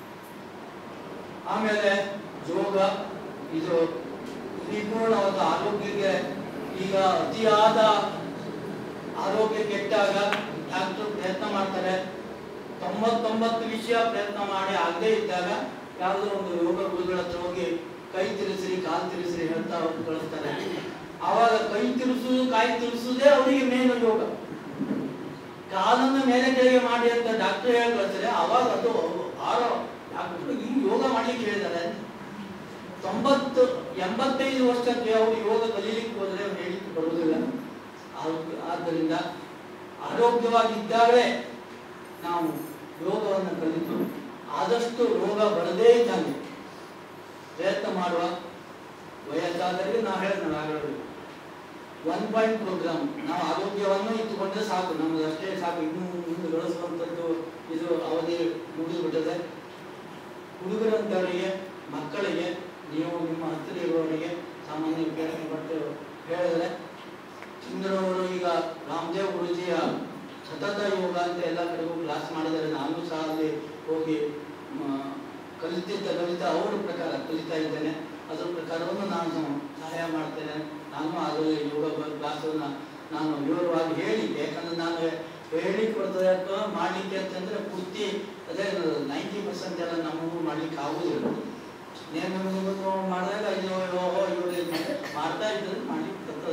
B: ಆಮೇಲೆ ಯೋಗ ಇದು ಪರಿಪೂರ್ಣವಾದ ಆರೋಗ್ಯಕ್ಕೆ ಈಗ ಅತಿಯಾದ ಆರೋಗ್ಯ ಕೆಟ್ಟಾಗ ಡಾಕ್ಟರ್ ಪ್ರಯತ್ನ ಮಾಡ್ತಾರೆ ತೊಂಬತ್ತೊಂಬತ್ತು ವಿಷಯ ಪ್ರಯತ್ನ ಮಾಡಿ ಆಗದೇ ಇದ್ದಾಗ ಯಾವುದೋ ಒಂದು ಯೋಗ ಗುರುಗಳ ಹತ್ರ ಹೋಗಿ ಕೈ ತಿರುಗಿಸ್ರಿ ಕಾಲು ತಿರುಗಿಸ್ರಿ ಹೇಳ್ತಾ ಅವ್ರು ಕಳಿಸ್ತಾರೆ ಆವಾಗ ಕೈ ತಿರುಗಿಸುದು ಕೈ ತಿರುಗಿಸುವುದೇ ಅವರಿಗೆ ಮೇನು ಯೋಗ ಕಾಲನ್ನು ಮೇಲೆ ಕೆಳಗೆ ಮಾಡಿ ಅಂತ ಡಾಕ್ಟರ್ ಹೇಳಿ ಕಳಿಸ್ತಾರೆ ಅವಾಗ ಅದು ಆರೋ ಡಾಕ್ಟರ್ ಈ ಯೋಗ ಮಾಡ್ಲಿಕ್ಕೆ ಹೇಳಿದ್ದಾರೆ ತೊಂಬತ್ತು ಎಂಬತ್ತೈದು ವರ್ಷಕ್ಕೆ ಅವರು ಯೋಗ ಕಲೀಲಿಕ್ಕೆ ಹೋದರೆ ಅವ್ರು ಹೇಳಿಕ್ಕೆ ಬರುವುದಿಲ್ಲ ಆದ್- ಆದ್ದರಿಂದ ಆರೋಗ್ಯವಾಗಿದ್ದಾಗಲೇ ನಾವು ಯೋಗವನ್ನು ಕಲಿತು ಆದಷ್ಟು ರೋಗ ಬರದೇ ಇದ್ದಂಗೆ ಪ್ರಯತ್ನ ಮಾಡುವ ವಯಸ್ಸಾದವರಿಗೆ ನಾವು ಹೇಳಿದ್ನಲ್ಲ ಆಗಲೇ ಒನ್ ಪಾಯಿಂಟ್ ಪ್ರೋಗ್ರಾಮ್ ನಾವು ಆರೋಗ್ಯವನ್ನು ಇಟ್ಟುಕೊಂಡ್ರೆ ಸಾಕು ನಮ್ಗೆ ಅಷ್ಟೇ ಸಾಕು ಇನ್ನು ಮುಂದೆ ಗಳಿಸುವಂಥದ್ದು ಇದು ಅವಧಿ ಮುಗಿದುಬಿಟ್ಟದೆ ಹುಡುಗರಂತವರಿಗೆ ಮಕ್ಕಳಿಗೆ ನೀವು ನಿಮ್ಮ ಹತ್ತಿರ ಇರುವವರಿಗೆ ಸಾಮಾನ್ಯ ಕೇಳನೆ ಪಟ್ಟು ಹೇಳಿದ್ರೆ ಚಂದ್ರವರು ಈಗ ರಾಮದೇವ್ ಗುರುಜಿಯ ಸತತ ಯೋಗ ಅಂತ ಎಲ್ಲ ಕಡೆಗೂ ಕ್ಲಾಸ್ ಮಾಡಿದ್ದಾರೆ ನಾನು ಸಹ ಅಲ್ಲಿ ಹೋಗಿ ಮ, ಕಲಿತಿದ್ದ ಕಲಿತ ಅವರ ಪ್ರಕಾರ ಕಲಿತಾ ಇದ್ದೇನೆ ಅದರ ಪ್ರಕಾರವನ್ನು ನಾನು ಸಹಾಯ ಮಾಡ್ತೇನೆ ನಾನು ಅದರಲ್ಲಿ ಯೋಗ ಕ್ಲಾಸನ್ನು ನಾನು ವಿವರವಾಗಿ ಹೇಳಿ ಯಾಕಂದ್ರೆ ನಾನು ಹೇಳಿಕ್ಕೆ ಬರ್ತದೆ ಅಥವಾ ಮಾಡಲಿಕ್ಕೆ ಅಂತಂದ್ರೆ ಪೂರ್ತಿ ಅದೇ ನೈಂಟಿ ಪರ್ಸೆಂಟ್ ಎಲ್ಲ ನಮಗೂ ಮಾಡ್ಲಿಕ್ಕೆ ಆಗುದಿಲ್ಲ ನೇಮ ಮಾಡಿದಾಗ ಅಯ್ಯೋ ಓಹೋ ಇವರು ಮಾಡ್ತಾ ಇದ್ರೆ ಮಾಡ್ಲಿಕ್ಕೆ ಬರ್ತದೆ